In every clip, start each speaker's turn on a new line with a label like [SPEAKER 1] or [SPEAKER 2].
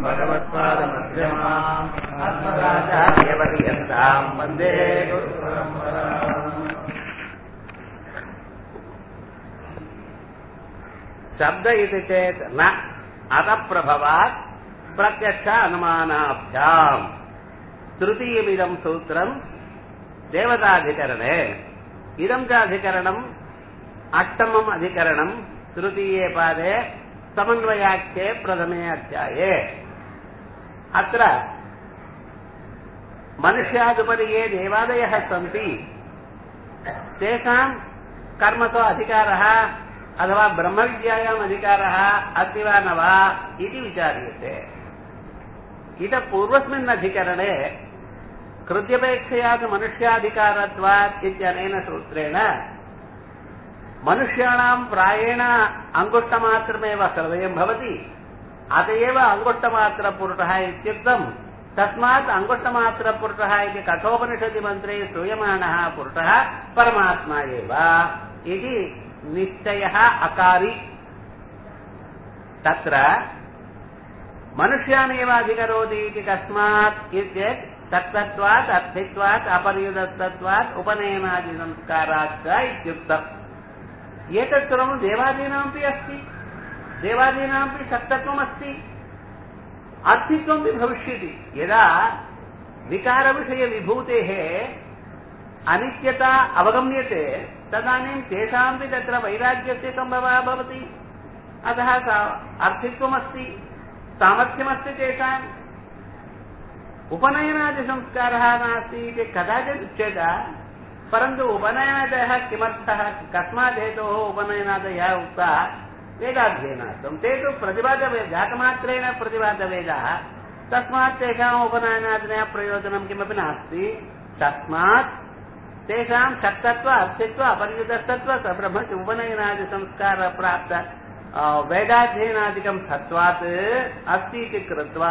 [SPEAKER 1] भगवत्पादमध्यमाम् अस्मदाचार्यपर्यन्ताम् वन्दे शब्द इति चेत् न अतप्रभवात् प्रत्यक्ष अनुमानाभ्याम् तृतीयमिदं सूत्रम् देवताधिकरणे इदं च अधिकरणम् अष्टमम् अधिकरणम् तृतीये पादे समन्वयाख्ये प्रथमे अध्याये अत्र मनुष्यादुपरि ये देवादयः सन्ति तेषां कर्मसु अधिकारः अथवा ब्रह्मविद्यायाम् अधिकारः अस्ति वा न वा इति विचार्यते इतः पूर्वस्मिन् अधिकरणे कृत्यपेक्षया तु मनुष्याधिकारत्वात् इत्यनेन सूत्रेण मनुष्याणां प्रायेण अङ्गुष्टमात्रमेव हृदयं भवति अत एव अङ्गुष्टमात्रपुरुषः इत्युक्तम् तस्मात् अङ्गुष्टमात्रपुरुषः इति कठोपनिषदि मन्त्रे श्रूयमाणः पुरुषः परमात्मा एव इति निश्चयः अकारि तत्र मनुष्यानेव अधिकरोति इति कस्मात् इत्येत् तत्तत्वात् अर्थित्वात् अपर्युदत्तत्वात् उपनयनादिसंस्कारात् च इत्युक्तम् एतत् सर्वं देवादीनामपि अस्ति देवादीनामपि सत्तत्वमस्ति अर्थित्वमपि भविष्यति यदा विकारविषयविभूतेः अनित्यता अवगम्यते तदानीं तेषामपि तत्र वैराग्यस्य सम्भवः भवति अतः अर्थित्वमस्ति सामर्थ्यमस्ति तेषाम् उपनयनादिसंस्कारः नास्ति इति कदाचित् उच्यते परन्तु उपनयनादयः किमर्थः कस्मात् हेतोः उपनयनादयः उक्ता वेदाध्ययनार्थं ते तु प्रतिपादवे जातमात्रेण प्रतिपादवेदाः तस्मात् तेषाम् उपनयनादिनः प्रयोजनं किमपि नास्ति तस्मात् तेषां शक्तत्व अस्तित्व अपरियुतस्तत्व सब्रह्म उपनयनादिसंस्कारप्राप्त वेदाध्ययनादिकं सत्त्वात् अस्ति इति कृत्वा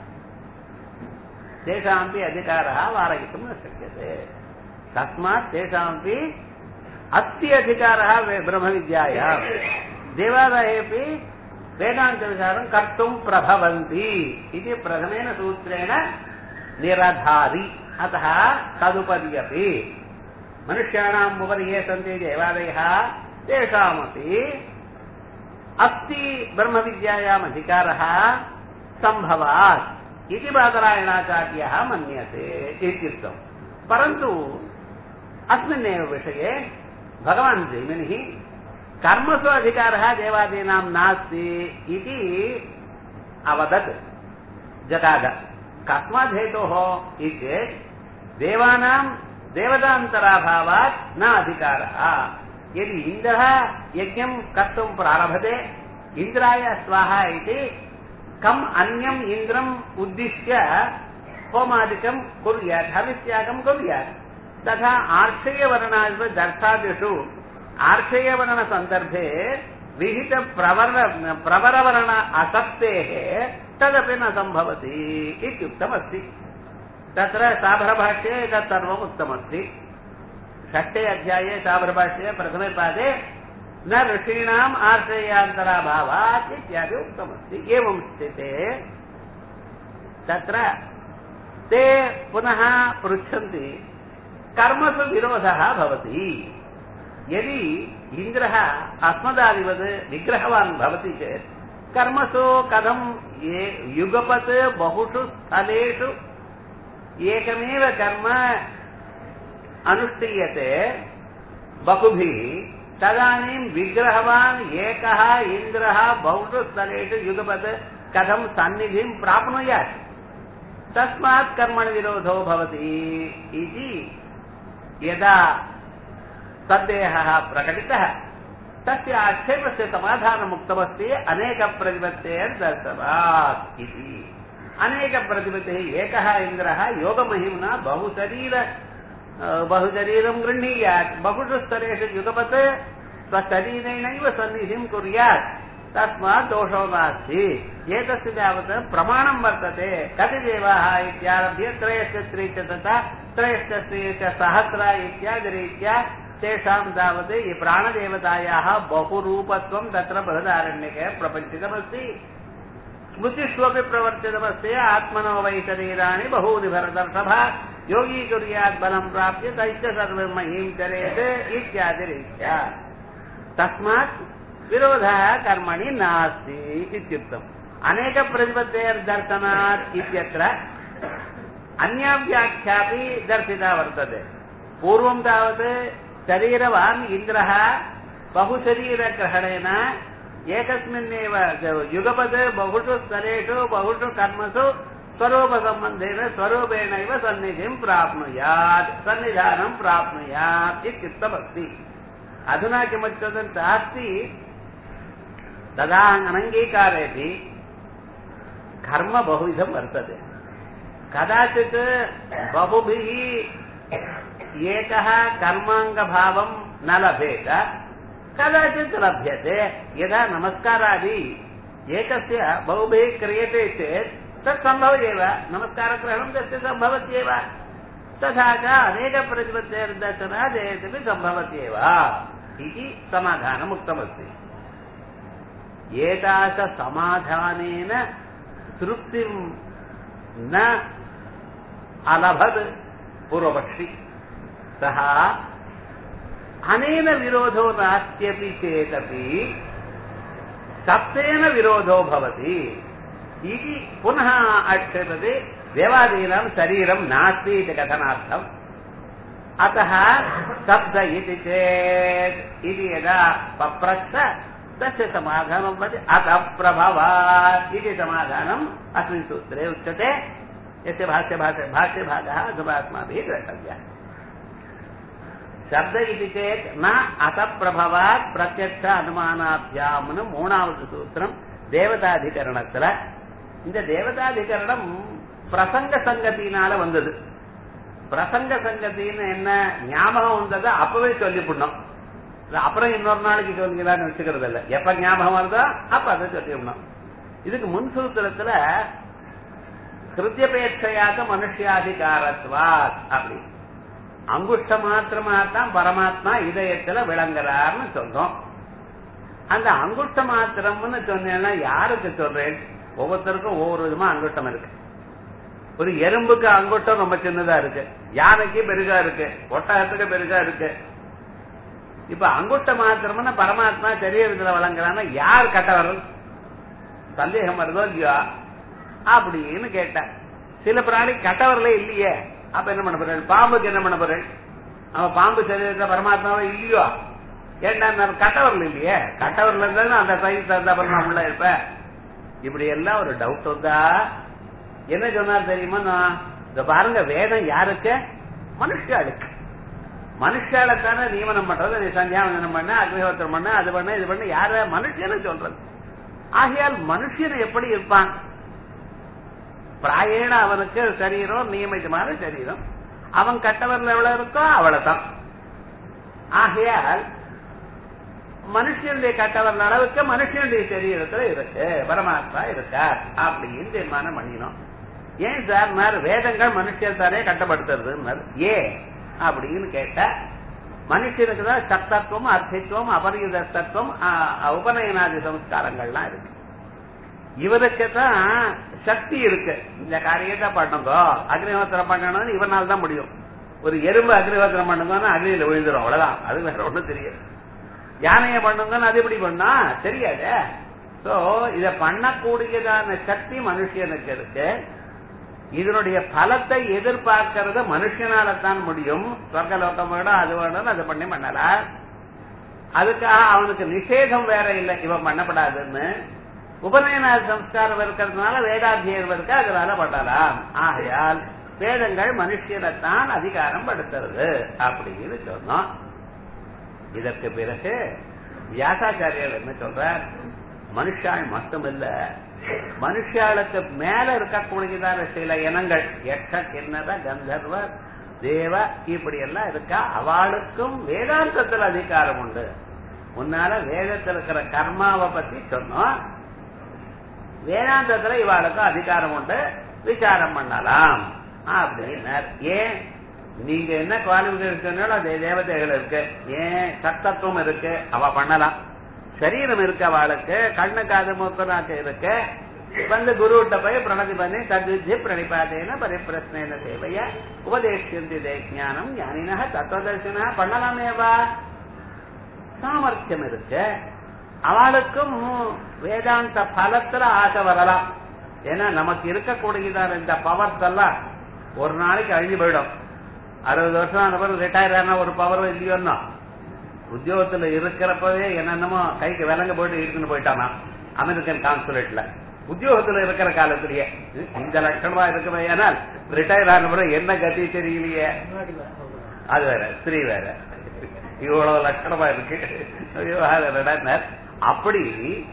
[SPEAKER 1] तेषामपि अधिकारः वारयितुं न शक्यते तस्मात् तेषामपि अस्ति अधिकारः ब्रह्मविद्यायां देवादयेपि वेदान्तविचारं कर्तुं प्रभवन्ति इति प्रथमेन सूत्रेण निरधारि अतः तदुपरि अपि मनुष्याणाम् उपरि ये सन्ति देवादयः तेषामपि अस्ति ब्रह्मविद्यायाम् अधिकारः सम्भवात् इति बादरायणाचार्यः मन्यते इत्युक्तम् परन्तु अस्मिन्नेव विषये भगवान् जैमिनिः कर्मसु अधिकारः देवादीनां नास्ति इति अवदत् जगाद कस्मात् हेतोः इति देवानां देवतान्तराभावात् न अधिकारः यदि इन्द्रः यज्ञं कर्तुं प्रारभते इन्द्राय स्वाहा इति कम् अन्यम् इन्द्रम् उद्दिश्य होमादिकं कुर्यात् हवित्यागं कुर्यात् तथा आर्षेयवर्णादिषु दर्शादिषु आर्षेयवर्णसन्दर्भे विहितप्रवर प्रवरवर्ण असक्तेः तदपि न सम्भवति इत्युक्तमस्ति तत्र साभरभाष्ये एतत् सर्वम् उक्तमस्ति षष्ठे अध्याये साभरभाष्ये प्रथमे पादे न ऋषीणाम् आश्रयान्तराभावात् इत्यादि उक्तमस्ति एवं स्थिते तत्र ते पुनः पृच्छन्ति कर्मसु विरोधः भवति यदि इन्द्रः अस्मदादिवत् विग्रहवान् भवति चेत् कर्मसु कथं ये युगपत् बहुषु स्थलेषु एकमेव कर्म अनुष्ठीयते बहुभिः तदानीं विग्रहवान् एकः इन्द्रः बहुषु स्थलेषु युगपत् कथं सन्निधिं प्राप्नुयात् तस्मात् कर्मणविरोधो भवति इति यदा सन्देहः प्रकटितः तस्य आक्षेपस्य समाधानमुक्तमस्ति अनेकप्रतिपत्तेर्दर्शनात् इति अनेकप्रतिपत्तिः एकः इन्द्रः योगमहिम्ना बहुशरीर बहुशरीरं गृह्णीयात् बहुषु स्तरेषु युगपत् स्वशरीरेणैव सन्निधिं कुर्यात् तस्मात् दोषो नास्ति एतस्य तावत् प्रमाणं वर्तते कति देवाः इत्यारभ्य त्रयश्चत्रि च तथा त्रयश्चत्रि च सहस्र इत्यादिरीत्या तेषां तावत् ये प्राणदेवतायाः बहुरूपत्वं तत्र बृहदारण्यके प्रपञ्चितमस्ति ஸ்மிருதிஷ்வபி பிரவர்த்திதமஸ்தே ஆத்மனோ வை சரீராணி பகூனி பரதர்ஷபா யோகி குரியாத் பலம் பிராப்திய தைச்ச சர்வமஹீம் சரேத் இத்தியாதி ரீத்யா தஸ்மாத் विरोधः कर्मणि नास्ति इत्युक्तम् अनेकप्रतिपत्तेर्दर्शनात् इत्यत्र अन्या व्याख्यापि दर्शिता वर्तते पूर्वं तावत् शरीरवान् इन्द्रः बहुशरीरग्रहणेन एकस्मिन्नेव युगपत् बहुषु स्तरेषु बहुषु कर्मसु स्वरूपसम्बन्धेन स्वरूपेणैव सन्निधिं प्राप्नुयात् सन्निधानं प्राप्नुयात् इत्युक्तमस्ति अधुना किमुच्यते नास्ति तदा अनङ्गीकारेपि कर्म बहुविधं वर्तते कदाचित् बहुभिः एकः कर्माङ्गभावं न लभेत कदाचित् लभ्यते यदा नमस्कारादि एकस्य बहुभिः क्रियते चेत् तत् सम्भव एव नमस्कारग्रहणं तस्य सम्भवत्येव तथा च अनेकप्रतिपत्तेर्दर्शनात् एतदपि सम्भवत्येव इति समाधानम् उक्तमस्ति एतादृशसमाधानेन तृप्तिं न अलभत् पूर्वपक्षि सः अनेन विरोधो नास्त्यपि चेदपि सप्तेन विरोधो भवति इति पुनः आक्षेपते देवादीनां शरीरं नास्ति इति कथनार्थम् अतः शब्द इति चेत् इति यदा पप्रच्छ तस्य समाधानं भवति अतः प्रभवात् इति समाधानम् अस्मिन् सूत्रे उच्यते यस्य भाष्यभाष भाष्यभागः अथवा अस्माभिः द्रष्टव्यः शब्द इति चेत् न अतप्रभवात् प्रत्यक्ष अनुमानाभ्याம்னு மூணாவது சூத்திரம் தேவதாதிகரணத்துல இந்த தேவதாதிகரணம் பிரசங்க சங்கத்தினால வந்தது பிரசங்க சங்கத்தின்னு என்ன ஞாபகம் வந்ததை அப்பவே சொல்லிவிடணும் அப்புறம் இன்னொரு நாளைக்கு சொல்லிக்கலாம்னு வச்சுக்கிறது இல்ல எப்ப ஞாபகம் வருதோ அப்ப அதை சொல்லிவிடணும் இதுக்கு முன் சூத்திரத்துல கிருத்தியபேட்சையாக மனுஷியாதிகாரத்வாத் அப்படி அங்குஷ்ட மாத்திரமா தான் பரமாத்மா இதயத்துல விளங்குறார்னு சொல்றோம் அந்த அங்குஷ்ட மாத்திரம்னு சொன்னேன்னா யாருக்கு சொல்றேன் ஒவ்வொருத்தருக்கும் ஒவ்வொரு விதமா அங்குஷ்டம் இருக்கு ஒரு எறும்புக்கு அங்குஷ்டம் ரொம்ப சின்னதா இருக்கு யானைக்கு பெருகா இருக்கு ஒட்டகத்துக்கு பெருகா இருக்கு இப்ப அங்குஷ்ட மாத்திரம்னு பரமாத்மா சரீரத்துல வழங்குறான்னா யார் கட்டவர் சந்தேகம் வருதோ இல்லையா அப்படின்னு கேட்டேன் சில பிராணி கட்டவர்களே இல்லையே அப்ப என்ன பண்ண போறேன் பாம்புக்கு என்ன பண்ண போறேன் அவன் பாம்பு சரீரத்துல பரமாத்மாவே இல்லையோ ஏன்னா கட்டவர்கள் இல்லையே கட்டவர்கள் இருந்தாலும் அந்த சைஸ் தகுந்த அப்புறம் உள்ள இருப்பேன் இப்படி எல்லாம் ஒரு டவுட் வந்தா என்ன சொன்னார் தெரியுமா நான் இந்த பாருங்க வேதம் யாருக்கு மனுஷாளுக்கு மனுஷாளுக்கான நியமனம் பண்றது நீ சந்தியாவந்தனம் பண்ண அக்னிஹோத்திரம் பண்ண அது பண்ண இது பண்ண யார மனுஷன்னு சொல்றது ஆகையால் மனுஷன் எப்படி இருப்பான் பிராயண அவனுக்கு சரீரம் நியமித்தமான சரீரம் அவன் கட்டவரில் எவ்வளவு இருக்கோ அவ்வளவுதான் ஆகையால் மனுஷனுடைய கட்டவரில் அளவுக்கு மனுஷனுடைய சரீரத்துல இருக்கு பரமாத்மா இருக்கார் அப்படின்னு தீர்மானம் பண்ணினோம் ஏன் சார் வேதங்கள் மனுஷன் தானே கட்டப்படுத்துறது ஏன் அப்படின்னு கேட்ட மனுஷனுக்கு தான் சத்தத்துவம் அர்த்தித்துவம் அபரியுதத்துவம் உபநயனாதி சம்ஸ்காரங்கள்லாம் இருக்கு இவருக்கு தான் சக்தி இருக்கு இந்த காரியத்தை பண்ணுங்க அக்னிஹோத்திரம் பண்ணணும்னு இவனால் தான் முடியும் ஒரு எறும்பு அக்னிஹோத்திரம் பண்ணுங்கன்னா அக்னியில விழுந்துரும் அவ்வளவுதான் அது வேற ஒண்ணும் தெரியாது யானையை பண்ணுங்கன்னு அது எப்படி பண்ணா தெரியாது சோ இத பண்ணக்கூடியதான சக்தி மனுஷனுக்கு இருக்கு இதனுடைய பலத்தை எதிர்பார்க்கறது மனுஷனால தான் முடியும் சொர்க்கலோகம் வேணும் அது வேணும் அதை பண்ணி பண்ணலாம் அதுக்காக அவனுக்கு நிஷேதம் வேற இல்லை இவன் பண்ணப்படாதுன்னு உபநயன சம்ஸ்காரம் இருக்கிறதுனால வேதாத்தியம் இருக்கு அதனால பண்ணலாம் ஆகையால் வேதங்கள் மனுஷனைத்தான் அதிகாரம் படுத்துறது அப்படின்னு சொன்னோம் இதற்கு பிறகு வியாசாச்சாரியர் என்ன சொல்றார் மனுஷாள் மட்டுமில்ல மனுஷாளுக்கு மேல இருக்கக்கூடியதான சில இனங்கள் எட்ட கிண்ணத கந்தர்வ தேவ இப்படி எல்லாம் இருக்கா அவளுக்கும் வேதாந்தத்துல அதிகாரம் உண்டு முன்னால வேதத்தில் இருக்கிற கர்மாவை பத்தி சொன்னோம் வேதாந்தத்துல இவாளுக்கும் அதிகாரம் உண்டு விசாரம் பண்ணலாம் அப்படின்னார் ஏன் நீங்க என்ன குவாலிபிகேஷன் அது தேவதைகள் இருக்கு ஏன் சத்தத்துவம் இருக்கு அவ பண்ணலாம் சரீரம் இருக்கு அவளுக்கு கண்ணு காது மூக்கு நாக்கு இருக்கு வந்து குருவிட்ட போய் பிரணதி பண்ணி தத்வித்ய பிரணிபாதேன பரிப்பிரஸ்னேன சேவைய உபதேசியந்தி ஞானம் ஞானினா தத்துவதர்சனா பண்ணலாமேவா சாமர்த்தியம் இருக்கு அவளுக்கும் வேதாந்த பலத்துல ஆசை வரலாம் ஏன்னா நமக்கு இருக்கக்கூடியதான இந்த பவர்ஸ் எல்லாம் ஒரு நாளைக்கு அழிஞ்சு போயிடும் அறுபது வருஷம் அந்த பிறகு ரிட்டையர் ஆனா ஒரு பவரும் இல்லையோன்னா உத்தியோகத்துல இருக்கிறப்பவே என்னென்னமோ கைக்கு விலங்க போயிட்டு இருக்குன்னு போயிட்டானா அமெரிக்கன் கான்சுலேட்ல உத்தியோகத்துல இருக்கிற காலத்திலேயே இந்த லட்சணமா இருக்குமே ஏனால் ரிட்டையர் ஆன பிறகு என்ன கதி தெரியலையே அது வேற ஸ்திரீ வேற இவ்வளவு லட்சணமா இருக்கு விவகாரம் அப்படி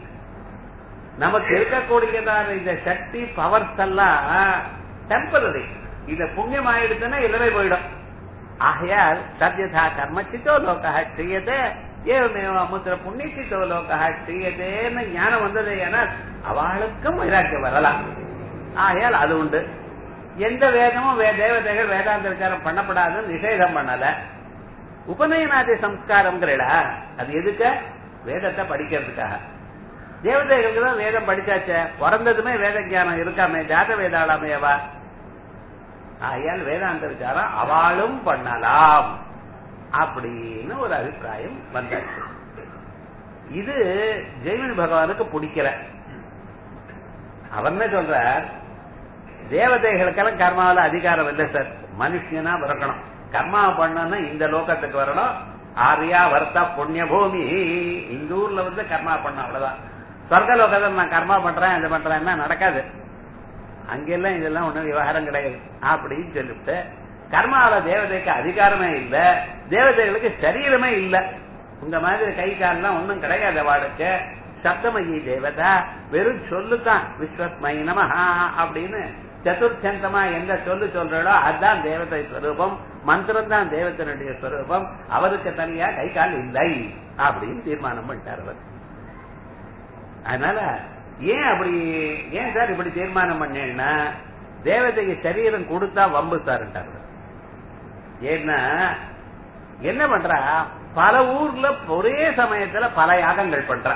[SPEAKER 1] நமக்கு இருக்கக்கூடியதான இந்த சக்தி பவர்ஸ் எல்லாம் டெம்பரரி இந்த புண்ணியம் ஆயிடுச்சுன்னா இல்லவே போயிடும் ஆகையால் சத்யதா கர்ம சித்தோ லோகா செய்யதே ஏவமேவ அமுத்திர புண்ணிய சித்தோ லோகா செய்யதேன்னு ஞானம் வந்தது ஏனால் அவளுக்கும் வைராக்கியம் வரலாம் ஆகையால் அது உண்டு எந்த வேதமும் வே- தேவதைகள் வேதாந்த விசாரம் பண்ணப்படாதுன்னு நிஷேதம் பண்ணல உபநயனாதி சம்ஸ்காரம்ங்கிறடா அது எதுக்கு வேதத்தை படிக்கிறதுக்காக தேவதைகளுக்கு தான் வேதம் படிச்சாச்சே பிறந்ததுமே வேத ஞானம் இருக்காமே ஜாத வேதாளாமையவா ஆகையால் வேதாந்த விசாரம் அவளும் பண்ணலாம் அப்படின்னு ஒரு அபிப்பிராயம் வந்தாச்சு இது ஜெய்மினி பகவானுக்கு பிடிக்கல அவர் என்ன சொல்றார் தேவதைகளுக்கெல்லாம் கர்மாவில அதிகாரம் இல்லை சார் மனுஷனா பிறக்கணும் கர்மா பண்ணணும்னா இந்த லோகத்துக்கு வரணும் ஆரியா வர்த்தா புண்ணிய பூமி இந்த ஊர்ல வந்து கர்மா பண்ண அவ்வளவுதான் சொர்க்க லோகத்தில் நான் கர்மா பண்றேன் இது பண்றேன்னா நடக்காது அங்கெல்லாம் இதெல்லாம் ஒண்ணும் விவகாரம் கிடையாது அப்படின்னு சொல்லிவிட்டு கர்மாவில தேவதைக்கு அதிகாரமே இல்ல தேவதைகளுக்கு சரீரமே இல்ல உங்க மாதிரி கை கால்லாம் ஒண்ணும் கிடையாது வாளுக்கு சப்தமயி தேவதா வெறும் சொல்லுதான் விஸ்வஸ்மயி நமஹா அப்படின்னு சதுர்த்தந்தமா எந்த சொல்லு சொல்றோ அதுதான் தேவதை ஸ்வரூபம் மந்திரம் தான் தேவதனுடைய ஸ்வரூபம் அவருக்கு தனியா கை கால் இல்லை அப்படின்னு தீர்மானம் பண்ணிட்டார் அவர் அதனால ஏன் அப்படி ஏன் சார் இப்படி தீர்மானம் பண்ணேன்னா தேவதைக்கு சரீரம் கொடுத்தா வம்பு சார்ட்டார் ஏன்னா என்ன பண்றா பல ஊர்ல ஒரே சமயத்துல பல யாகங்கள் பண்றா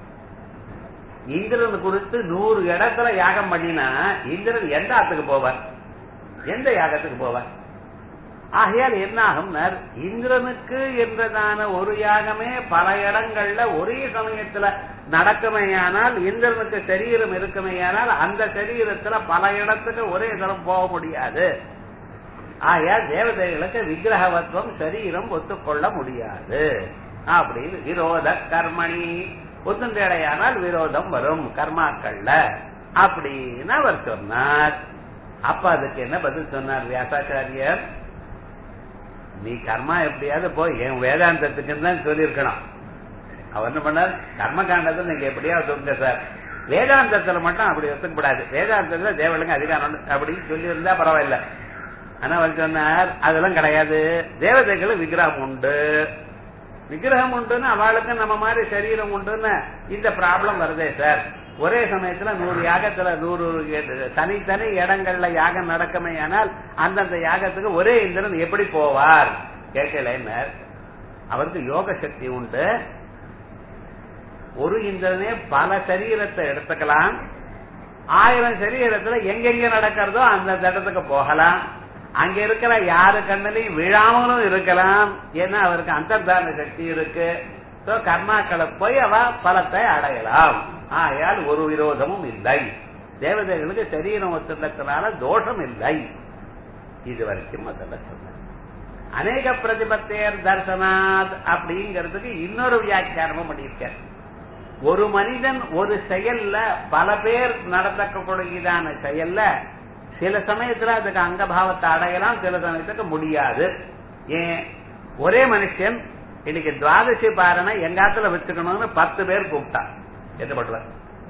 [SPEAKER 1] இந்திரன் குறித்து நூறு இடத்துல யாகம் பண்ணினா இந்திரன் எந்த ஆத்துக்கு போவார் எந்த யாகத்துக்கு போவார் ஆகையால் என்ன ஆகும்னார் இந்திரனுக்கு என்றதான ஒரு யாகமே பல இடங்கள்ல ஒரே சமயத்துல நடக்குமேயானால் இந்திரனுக்கு சரீரம் இருக்குமேயானால் அந்த சரீரத்துல பல இடத்துக்கு ஒரே தரம் போக முடியாது ஆகையால் தேவதைகளுக்கு விக்கிரகவத்துவம் சரீரம் ஒத்துக்கொள்ள முடியாது அப்படின்னு விரோத கர்மணி ஒத்துண்டையானால் விரோதம் வரும் கர்மாக்கள்ல அப்படின்னு அவர் சொன்னார் அப்ப அதுக்கு என்ன பதில் சொன்னார் வியாசாச்சாரியர் நீ கர்மா எப்படியாவது போய் என் வேதாந்தத்துக்கு தான் சொல்லியிருக்கணும் அவர் என்ன பண்ணார் கர்ம காண்டத்தை நீங்க எப்படியாவது ஒத்துங்க சார் வேதாந்தத்துல மட்டும் அப்படி ஒத்துக்கப்படாது வேதாந்தத்துல தேவலுங்க அதிகாரம் உண்டு அப்படின்னு சொல்லி இருந்தா பரவாயில்ல ஆனா அவர் சொன்னார் அதெல்லாம் கிடையாது தேவதைகள் விக்கிரகம் உண்டு விக்கிரகம் உண்டுன்னு அவளுக்கு நம்ம மாதிரி சரீரம் உண்டுன்னு இந்த ப்ராப்ளம் வருதே சார் ஒரே சமயத்துல நூறு யாகத்துல நூறு எ- தனித்தனி இடங்கள்ல யாகம் நடக்குமே ஆனால் அந்தந்த யாகத்துக்கு ஒரே இந்திரன் எப்படி போவார் கேட்கல அவருக்கு யோக சக்தி உண்டு ஒரு இந்திரனே பல சரீரத்தை எடுத்துக்கலாம் ஆயிரம் சரீரத்துல எங்கெங்க நடக்கிறதோ அந்த இடத்துக்கு போகலாம் அங்க இருக்கிற யாரு கண்ணிலையும் விழாமலும் இருக்கலாம் ஏன்னா அவருக்கு அந்தர்தான சக்தி இருக்கு சோ கர்மாக்களை போய் அவ பலத்தை அடையலாம் ஆகையால் ஒரு விரோதமும் இல்லை தேவதைகளுக்கு சரீரம் ஒத்துள்ளதுனால தோஷம் இல்லை இது வரைக்கும் முதல்ல சொன்னேன் அநேக பிரதிபத்தையர் தர்சனாத் அப்படிங்கிறதுக்கு இன்னொரு வியாக்கியானமும் பண்ணியிருக்கார் ஒரு மனிதன் ஒரு செயல்ல பல பேர் நடத்தக்கூடியதான செயல்ல சில சமயத்துல அதுக்கு அங்கபாவத்தை அடையலாம் சில சமயத்துக்கு முடியாது ஏன் ஒரே மனுஷன் இன்னைக்கு துவாதசி பாரணை எங்காத்துல வச்சுக்கணும்னு பத்து பேர் கூப்பிட்டான் எத்தப்படுவார்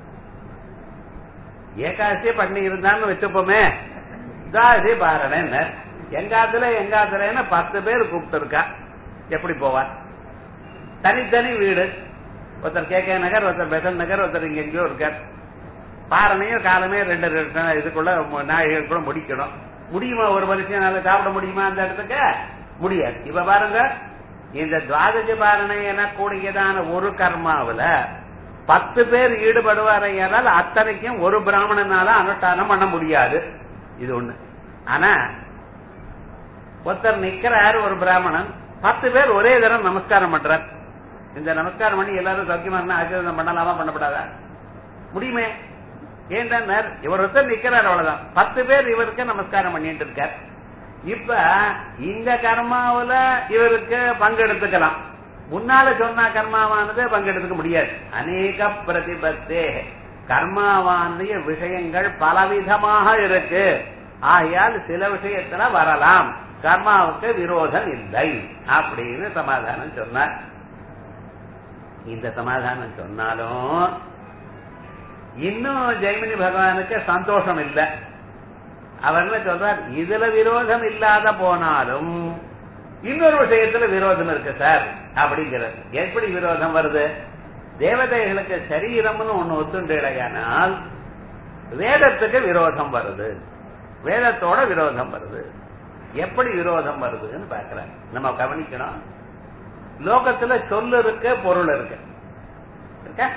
[SPEAKER 1] ஏகாதசி பண்ணி இருந்தான்னு வச்சுப்போமே துவாதசி பாரணை எங்காத்துல எங்காத்துலன்னு பத்து பேர் கூப்பிட்டு இருக்கா எப்படி போவார் தனித்தனி வீடு ஒருத்தர் கே கே நகர் ஒருத்தர் பெசன் நகர் ஒருத்தர் இங்க எங்கேயோ இருக்கார் பாரணையும் காலமே ரெண்டு ரெண்டு இதுக்குள்ள நாயகருக்குள்ள முடிக்கணும் முடியுமா ஒரு மனுஷனால சாப்பிட முடியுமா அந்த இடத்துக்கு முடியாது இப்ப பாருங்க இந்த துவாதசி பாரணை என கூடியதான ஒரு கர்மாவுல பத்து பேர் ஈடுபடுவாரையானால் அத்தனைக்கும் ஒரு பிராமணனால அனுஷ்டானம் பண்ண முடியாது இது ஒண்ணு ஆனா ஒருத்தர் நிக்கிறார் ஒரு பிராமணன் பத்து பேர் ஒரே தரம் நமஸ்காரம் பண்றார் இந்த நமஸ்காரம் பண்ணி எல்லாரும் சௌக்கியமா இருந்தா ஆசீர்வாதம் பண்ணலாமா பண்ணப்படாதா முடியுமே ஏன்டா இவர் ஒருத்தர் நிக்கிறார் அவ்வளவுதான் பத்து பேர் இவருக்கு நமஸ்காரம் பண்ணிட்டு இருக்கார் இப்ப இந்த கர்மாவுல இவருக்கு பங்கெடுத்துக்கலாம் முன்னால சொன்ன கர்மாவானது பங்கெடுத்துக்க முடியாது அநேக பிரதிபத்தே கர்மாவானுடைய விஷயங்கள் பலவிதமாக இருக்கு ஆகையால் சில விஷயத்துல வரலாம் கர்மாவுக்கு விரோதம் இல்லை அப்படின்னு சமாதானம் சொன்னார் இந்த சமாதானம் சொன்னாலும் இன்னும் ஜெய்மினி பகவானுக்கு சந்தோஷம் இல்லை அவர் என்ன சொல்றார் இதுல விரோதம் இல்லாத போனாலும் இன்னொரு விஷயத்துல விரோதம் இருக்கு சார் அப்படிங்கிறது எப்படி விரோதம் வருது தேவதைகளுக்கு சரீரம்னு ஒண்ணு ஒத்துண்டையானால் வேதத்துக்கு விரோதம் வருது வேதத்தோட விரோதம் வருது எப்படி விரோதம் வருதுன்னு பாக்குறேன் நம்ம கவனிக்கணும் லோகத்துல சொல்லு இருக்கு பொருள் இருக்கு இருக்கா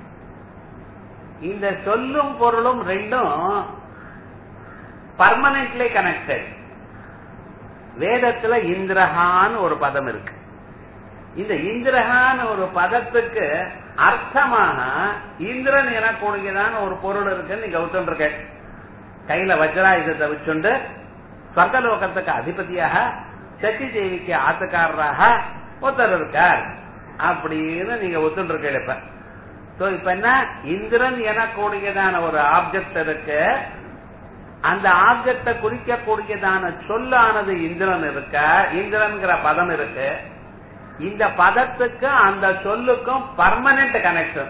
[SPEAKER 1] இந்த சொல்லும் பொருளும் ரெண்டும் பர்மனன்ட்லி கனெக்டட் வேதத்துல இந்திரஹான்னு ஒரு பதம் இருக்கு இந்த இந்திரஹான்னு ஒரு பதத்துக்கு அர்த்தமாக இந்திரன் எனக்கூடியதான ஒரு பொருள் இருக்குன்னு நீங்க ஒத்துருக்க கையில வஜ்ராயுதத்தை வச்சுண்டு சொர்க்கலோகத்துக்கு அதிபதியாக சக்தி தேவிக்கு ஆத்துக்காரராக ஒருத்தர் இருக்கார் அப்படின்னு நீங்க ஒத்துருக்க இப்ப சோ இப்ப என்ன இந்திரன் எனக்கூடியதான ஒரு ஆப்ஜெக்ட் இருக்கு அந்த ஆப்ஜெக்ட குறிக்கக்கூடியதான சொல்லானது இந்திரன் இருக்க இந்திரன்கிற பதம் இருக்கு இந்த பதத்துக்கு அந்த சொல்லுக்கும் பர்மனன்ட் கனெக்ஷன்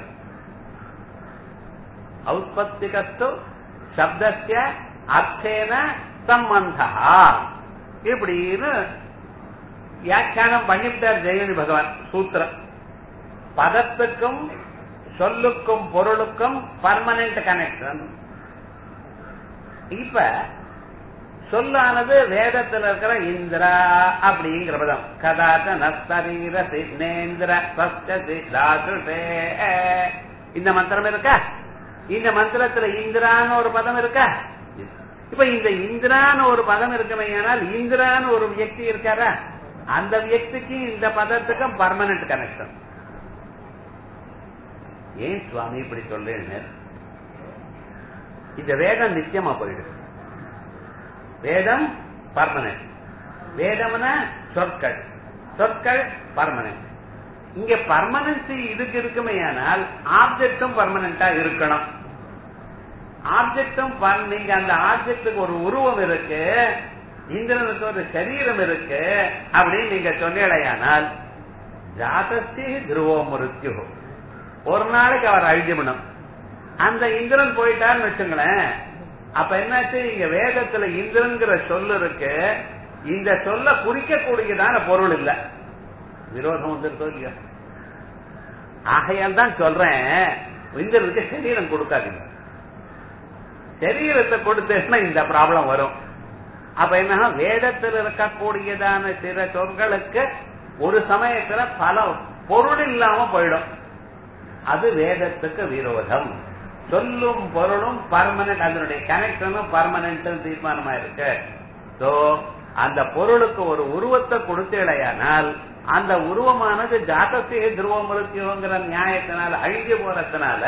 [SPEAKER 1] ஔத்பத்திகஸ்து சப்தஸ்ய அர்த்தேன சம்பந்தா இப்படின்னு வியாக்கியானம் பண்ணிவிட்டார் ஜெயனி பகவான் சூத்திரம் பதத்துக்கும் சொல்லுக்கும் பொருளுக்கும் பர்மனன்ட் கனெக்ஷன் இப்ப சொல்லானது வேதத்துல இருக்கிற இந்திரா அப்படிங்கிற பதம் கதாச்ச நஸ்தரீர சின்னேந்திர தாசுஷே இந்த மந்திரம் இருக்கா இந்த மந்திரத்துல இந்திரான்னு ஒரு பதம் இருக்கா இப்ப இந்த இந்திரான்னு ஒரு பதம் இருக்குமே ஆனால் இந்திரான்னு ஒரு வியக்தி இருக்காரா அந்த வியக்திக்கு இந்த பதத்துக்கும் பர்மனன்ட் கனெக்ஷன் ஏன் சுவாமி இப்படி சொல்றேன்னு இந்த வேதம் நித்தியமா போயிடுது வேதம் பர்மனன்ட் வேதம்னா சொற்கள் சொற்கள் பர்மனன்ட் இங்க பர்மனன்சி இதுக்கு இருக்குமே ஆனால் ஆப்ஜெக்டும் பர்மனண்டா இருக்கணும் ஆப்ஜெக்டும் நீங்க அந்த ஆப்ஜெக்டுக்கு ஒரு உருவம் இருக்கு இந்திரனுக்கு ஒரு சரீரம் இருக்கு அப்படின்னு நீங்க சொன்னீடையானால் ஜாதஸ்தி துருவோ மிருத்யு ஒரு நாளைக்கு அவர் அழிஞ்சுவிடும் அந்த இந்திரன் போயிட்டார்னு வச்சுங்களேன் அப்ப என்னாச்சு இங்க வேதத்துல இந்திரன்கிற சொல்லு இருக்கு இந்த சொல்ல குறிக்கக்கூடியதான பொருள் இல்ல விரோதம் வந்துருக்கோ இல்லையா ஆகையால் தான் சொல்றேன் இந்திரனுக்கு சரீரம் கொடுக்காதீங்க சரீரத்தை கொடுத்தேன்னா இந்த ப்ராப்ளம் வரும் அப்ப என்ன வேதத்தில் இருக்கக்கூடியதான சில சொற்களுக்கு ஒரு சமயத்துல பல பொருள் இல்லாம போயிடும் அது வேதத்துக்கு விரோதம் சொல்லும் பொருளும் பர்மனன்ட் அதனுடைய கனெக்ஷனும் பர்மனன்ட் தீர்மானமா இருக்கு சோ அந்த பொருளுக்கு ஒரு உருவத்தை கொடுத்தேடையானால் அந்த உருவமானது ஜாத்தசிய துருவமிருத்தியோங்கிற நியாயத்தினால அழிஞ்சு போறதுனால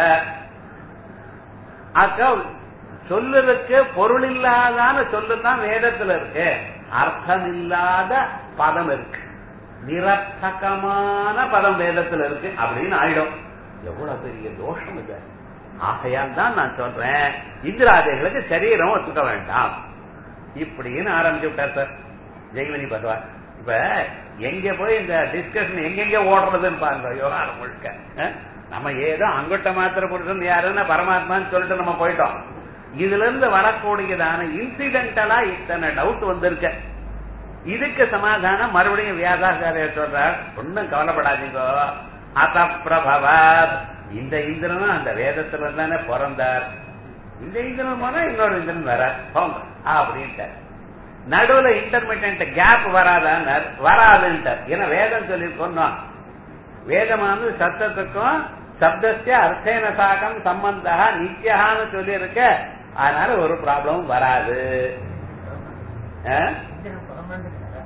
[SPEAKER 1] அக்கா சொல்லுக்கு பொருள் இல்லாதான சொல்லு தான் வேதத்துல இருக்கு அர்த்தம் இல்லாத பதம் இருக்கு நிரர்த்தகமான பதம் வேதத்துல இருக்கு அப்படின்னு ஆயிடும் எவ்வளவு பெரிய தோஷம் இது ஆகையால் தான் நான் சொல்றேன் இந்திராதைகளுக்கு சரீரம் ஒத்துக்க வேண்டாம் இப்படின்னு ஆரம்பிச்சு விட்டார் சார் ஜெய்வனி பகவான் இப்ப எங்க போய் இந்த டிஸ்கஷன் எங்கெங்க ஓடுறதுன்னு பாருங்க விவகாரம் முழுக்க நம்ம ஏதோ அங்குட்ட மாத்திர புருஷன் யாருன்னா பரமாத்மான்னு சொல்லிட்டு நம்ம போயிட்டோம் இதுல இருந்து வரக்கூடியதான இன்சிடென்டலா இத்தனை டவுட் வந்திருக்க இதுக்கு சமாதானம் மறுபடியும் வியாசாச்சாரியர் சொல்றார் ஒன்னும் கவலைப்படாதீங்க அத பிரபவாத் இந்த இந்திரனும் அந்த வேதத்துல தானே பிறந்தார் இந்த இந்திரன் போனா இன்னொரு இந்திரன் வர போங்க அப்படின்ட்டார் நடுவுல இன்டர்மீடியன்ட் கேப் வராதான்னார் வராதுன்ட்டார் ஏன்னா வேதம் சொல்லி சொன்னோம் வேதமானது சத்தத்துக்கும் சப்தஸ்ய அர்த்தேன சாகம் சம்பந்தா நித்தியகான்னு சொல்லி இருக்க அதனால ஒரு ப்ராப்ளமும் வராது ஆ?
[SPEAKER 2] இந்திரன் பரமானது கிடையாது.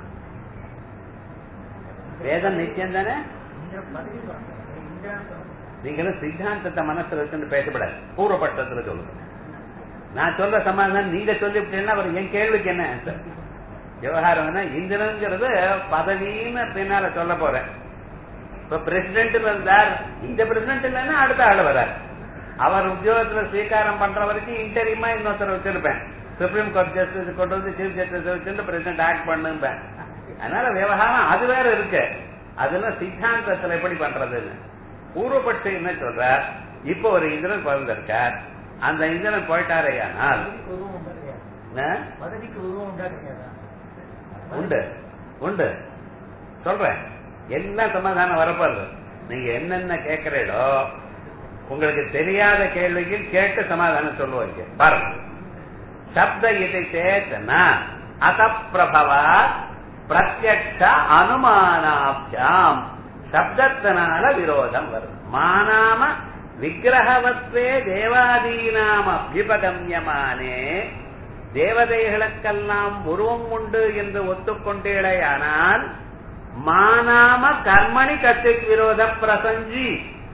[SPEAKER 1] வேதம் நித்தியம் தானே
[SPEAKER 2] இந்திரன் பதவி பரமானது. இந்திரன் பரமானது.
[SPEAKER 1] நீங்களும் சித்தாந்தத்தை மனசுல வச்சுன்னு பேசப்படாது பூர்வபட்சத்துல சொல்லுங்க நான் சொல்ற சமாதானம் நீங்க சொல்லிவிட்டீங்கன்னா அவர் என் கேள்விக்கு என்ன answer? விவகாரம் என்ன இந்திரங்கிறது பதவின்னு பின்னால சொல்ல போறேன் இப்ப பிரசிடென்ட் இருந்தார் இந்த பிரசிடென்ட் இல்லைன்னா அடுத்த ஆள் வரார் அவர் உத்தியோகத்துல ஸ்வீகாரம் பண்ற வரைக்கும் இன்டரிமா இன்னொருத்தர் வச்சிருப்பேன் சுப்ரீம் கோர்ட் ஜஸ்டிஸ் கொண்டு வந்து சீஃப் ஜஸ்டிஸ் வச்சுட்டு பிரசிடென்ட் ஆக்ட் பண்ணுப்பேன் அதனால விவகாரம் அது வேற இருக்கு அதுல சித்தாந்தத்துல எப்படி பண்றதுன்னு பூர்வபட்சம் என்ன சொல்றார் இப்போ ஒரு இந்திரன் பிறந்திருக்கார் அந்த இந்திரன் போயிட்டாரேயானால்
[SPEAKER 2] பதவிக்கு உருவம் உண்டா கிடையாது.
[SPEAKER 1] ஆ?
[SPEAKER 2] பதவிக்கு உருவம் உண்டா கிடையாதா?
[SPEAKER 1] உண்டு உண்டு சொல்றேன் எல்லாம் சமாதானம் வரப்போறது நீங்க என்னென்ன கேட்கிறீடோ உங்களுக்கு தெரியாத கேள்விக்கு கேட்டு சமாதானம் சொல்லுவாங்க பாருங்க சப்த இதை சேத்தனா அத பிரபவா பிரத்யக்ஷ அனுமானாபியாம் சப்தத்தினால விரோதம் வரும் மானாம விக்கிரகவத்வே தேவாதீனாம் அபியுபகமியமானே தேவதைகளுக்கெல்லாம் உருவம் உண்டு என்று ஒத்துக்கொண்டேடையானால் மானாம கர்மணி கத்திக் விரோத பிரசஞ்சி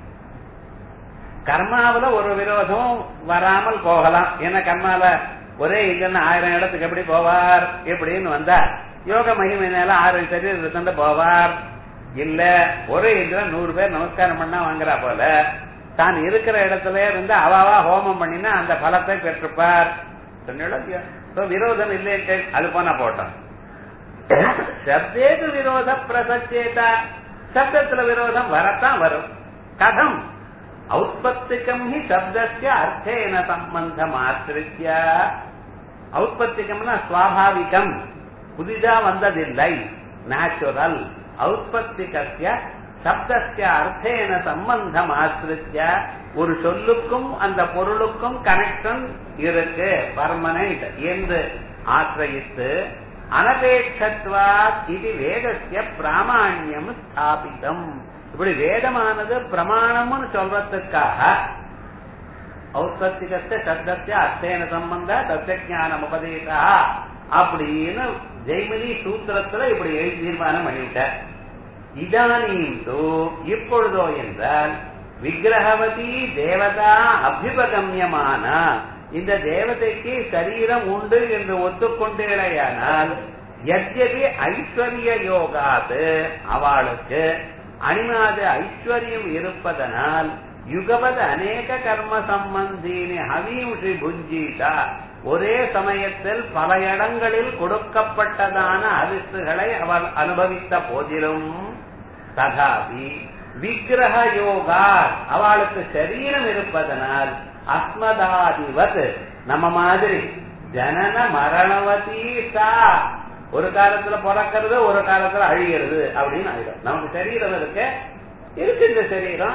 [SPEAKER 1] கர்மாவுல ஒரு விரோதம் வராமல் போகலாம் ஏன்னா கர்மால ஒரே இல்லைன்னு ஆயிரம் இடத்துக்கு எப்படி போவார் எப்படின்னு வந்தார் யோக மகிமையினால ஆறு சரீரத்துக்கு போவார் இல்ல ஒரே இதுல நூறு பேர் நமஸ்காரம் பண்ணா வாங்குறா போல தான் இருக்கிற இடத்துல இருந்து அவாவா ஹோமம் பண்ணினா அந்த பலத்தை பெற்றுப்பார் சொன்னீங்களா இல்லையா? So, விரோதம் இல்லைன்ட்டு அது போனா போட்டோம் சப்தேது விரோத பிரசச்சேதா சப்தத்துல விரோதம் வரத்தான் வரும் கதம் ஔத்பத்திகம் ஹி சப்தஸ்ய அர்த்தேன சம்பந்தம் ஆசிரித்ய ஔத்பத்திகம்னா சுவாபாவிகம் புதிதா வந்ததில்லை நேச்சுரல் ஔத்பத்திகஸ்ய சப்தஸ்ய அர்த்தேன சம்பந்தம் ஆசிரித்ய ஒரு சொல்லுக்கும் அந்த பொருளுக்கும் கனெக்ஷன் இருக்கு பர்மனன்ட் என்று ஆசிரயித்து அனபேட்சத்வாத் இது வேதஸ்ய பிராமாண்யம் ஸ்தாபிதம் இப்படி வேதமானது பிரமாணம்னு சொல்றதுக்காக ஔத்பத்திகஸ்ய சப்தஸ்ய அர்த்தேன சம்பந்த தத்துவஞானம் உபதேசா அப்படின்னு ஜெய்மினி சூத்திரத்துல இப்படி எழுதி தீர்மானம் பண்ணிவிட்டார் இதானீம் தூ இப்பொழுதோ என்றால் விக்கிரகவதி தேவதா அபிபகமியமான இந்த தேவதைக்கு சரீரம் உண்டு என்று ஒத்துக்கொண்டேடையானால் எத்யபி ஐஸ்வர்ய யோகாது அவளுக்கு அணிமாத ஐஸ்வர்யம் இருப்பதனால் யுகவத் அநேக கர்ம சம்பந்தினி ஹவீம்ஷி புஞ்சீதா ஒரே சமயத்தில் பல இடங்களில் கொடுக்கப்பட்டதான அரிசுகளை அவள் அனுபவித்த போதிலும் ததாபி விக்கிரக யோகா அவளுக்கு சரீரம் இருப்பதனால் அஸ்மதாதிவத் நம்ம மாதிரி ஜனன மரணவதி சா ஒரு காலத்துல பிறக்கிறது ஒரு காலத்துல அழிகிறது அப்படின்னு ஆயிடும் நமக்கு சரீரம் இருக்கு இருக்கு இந்த சரீரம்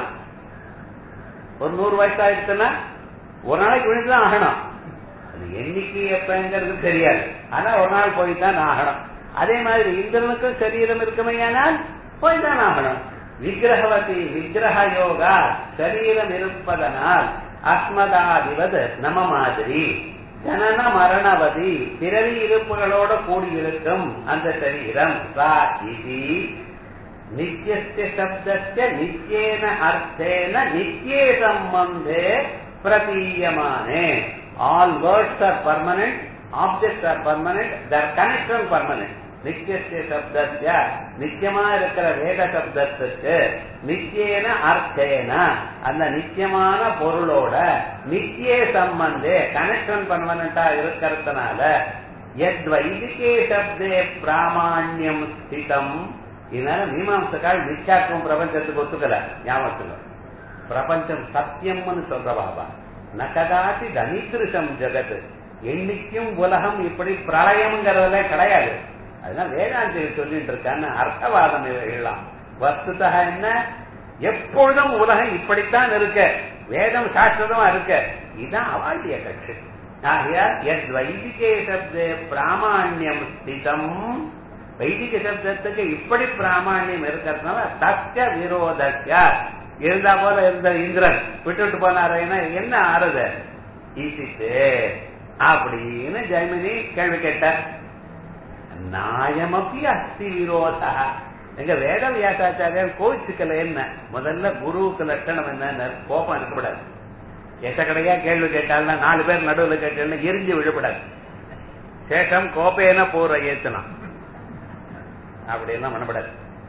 [SPEAKER 1] ஒரு நூறு வயசு ஆயிடுச்சுன்னா ஒரு நாளைக்கு விழுந்துதான் ஆகணும் அது என்னைக்கு எப்பங்கிறது தெரியாது ஆனா ஒரு நாள் போய் தான் ஆகணும் அதே மாதிரி இந்திரனுக்கும் சரீரம் இருக்குமையானால் போய் தான் ஆகணும் விக்கிரகவதி விக்கிரக யோகா சரீரம் இருப்பதனால் அஸ்மதாதிவது நம்ம மாதிரி ஜனன மரணவதி பிறவி இருப்புகளோட கூடியிருக்கும் அந்த சரீரம் சா இதி நித்தியஸ்ய சப்தஸ்ய நித்தியேன அர்த்தேன நித்தியே சம்பந்தே பிரதீயமானே all words are permanent objects are permanent their connection permanent நித்தியஸ்ய சப்தஸ்ய நித்தியமா இருக்கிற வேத சப்தத்துக்கு நித்தியேன அர்த்தேன அந்த நித்தியமான பொருளோட நித்திய சம்பந்தே கனெக்ஷன் பர்மனண்டா இருக்கிறதுனால எத் வைதிகே சப்தே பிராமாண்யம் ஸ்திதம் இதனால மீமாம்சக்கால் மிச்சாக்கும் பிரபஞ்சத்துக்கு ஒத்துக்கல ஞாபகத்துல பிரபஞ்சம் சத்தியம்னு சொல்ற பாபா நகதாசி தனிதிருஷம் ஜெகத் என்னைக்கும் உலகம் இப்படி பிரளயம்ங்கிறதுல கிடையாது அதனால வேதாந்தியில் சொல்லிட்டு இருக்கான்னு அர்த்தவாதம் இவைகள்லாம் வஸ்துதா என்ன எப்பொழுதும் உலகம் இப்படித்தான் இருக்க வேதம் சாஸ்திரமா இருக்க இதுதான் அவாழ்த்திய கட்சி ஆகையால் எத் வைதிகே சப்தே பிராமாண்யம் ஸ்திதம் வைதிக சப்தத்துக்கு இப்படி பிராமாண்யம் இருக்கிறதுனால தக்க விரோதஸ்ய இருந்தா போல இருந்த இந்திரன் விட்டுட்டு போனாருன்னா என்ன ஆறுது ஈசித்து அப்படின்னு ஜெயமினி கேள்வி கேட்டார் நாயமப்பி அஸ்தி விரோதா எங்க வேத வியாசாச்சாரியர் கோவிச்சுக்கல என்ன முதல்ல குருவுக்கு லட்சணம் என்ன கோபம் இருக்கக்கூடாது எட்ட கடையா கேள்வி கேட்டாலும் நாலு பேர் நடுவில் கேட்டா எரிஞ்சு விழப்படாது சேஷம் கோப்பையன போற ஏத்தலாம் அப்படி எல்லாம் பண்ணப்படாது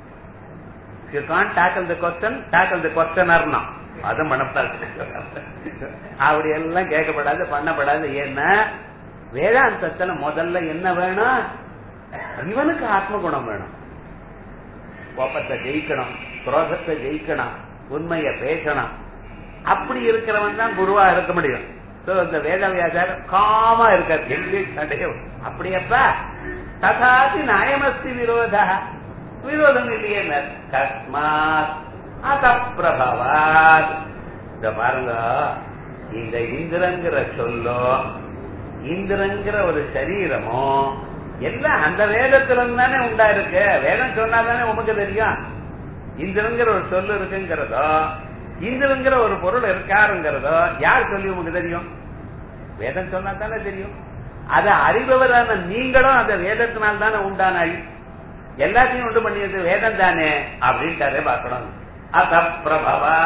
[SPEAKER 1] you can tackle the question tackle the கொஸ்டனர்னா அதுவும் பண்ணப்படாது அப்படி எல்லாம் கேட்கப்படாது பண்ணப்படாது ஏன்னா வேதாந்தத்துல முதல்ல என்ன வேணும் இவனுக்கு ஆத்ம குணம் வேணும் கோபத்தை ஜெயிக்கணும் குரோதத்தை ஜெயிக்கணும் உண்மைய பேசணும் அப்படி இருக்கிறவன் தான் குருவா இருக்க முடியும் சோ இந்த வேதவியாசார காமா இருக்கார் எங்கேயும் சண்டையும் அப்படியப்பா ததாதி நாயமஸ்தி விரோத விரோதம் இல்லையே கஸ்மாத் அத பிரபவாத் இந்த பாருங்க இந்த இந்திரங்கிற சொல்லோ இந்திரங்கிற ஒரு சரீரமோ எல்லாம் அந்த வேதத்துல தானே உண்டா இருக்கு வேதம் சொன்னா தானே உமக்கு தெரியும் இந்திரங்கிற ஒரு சொல்லு இருக்குங்கிறதோ இந்திரங்கிற ஒரு பொருள் இருக்காருங்கிறதோ யார் சொல்லி உங்களுக்கு தெரியும் வேதம் சொன்னா தானே தெரியும் அதை அறிபவரான நீங்களும் அந்த வேதத்தினால் தானே உண்டானாள் எல்லாத்தையும் உண்டு பண்ணியது வேதம் தானே அப்படின்ட்டாரே பார்க்கணும் அத பிரபவா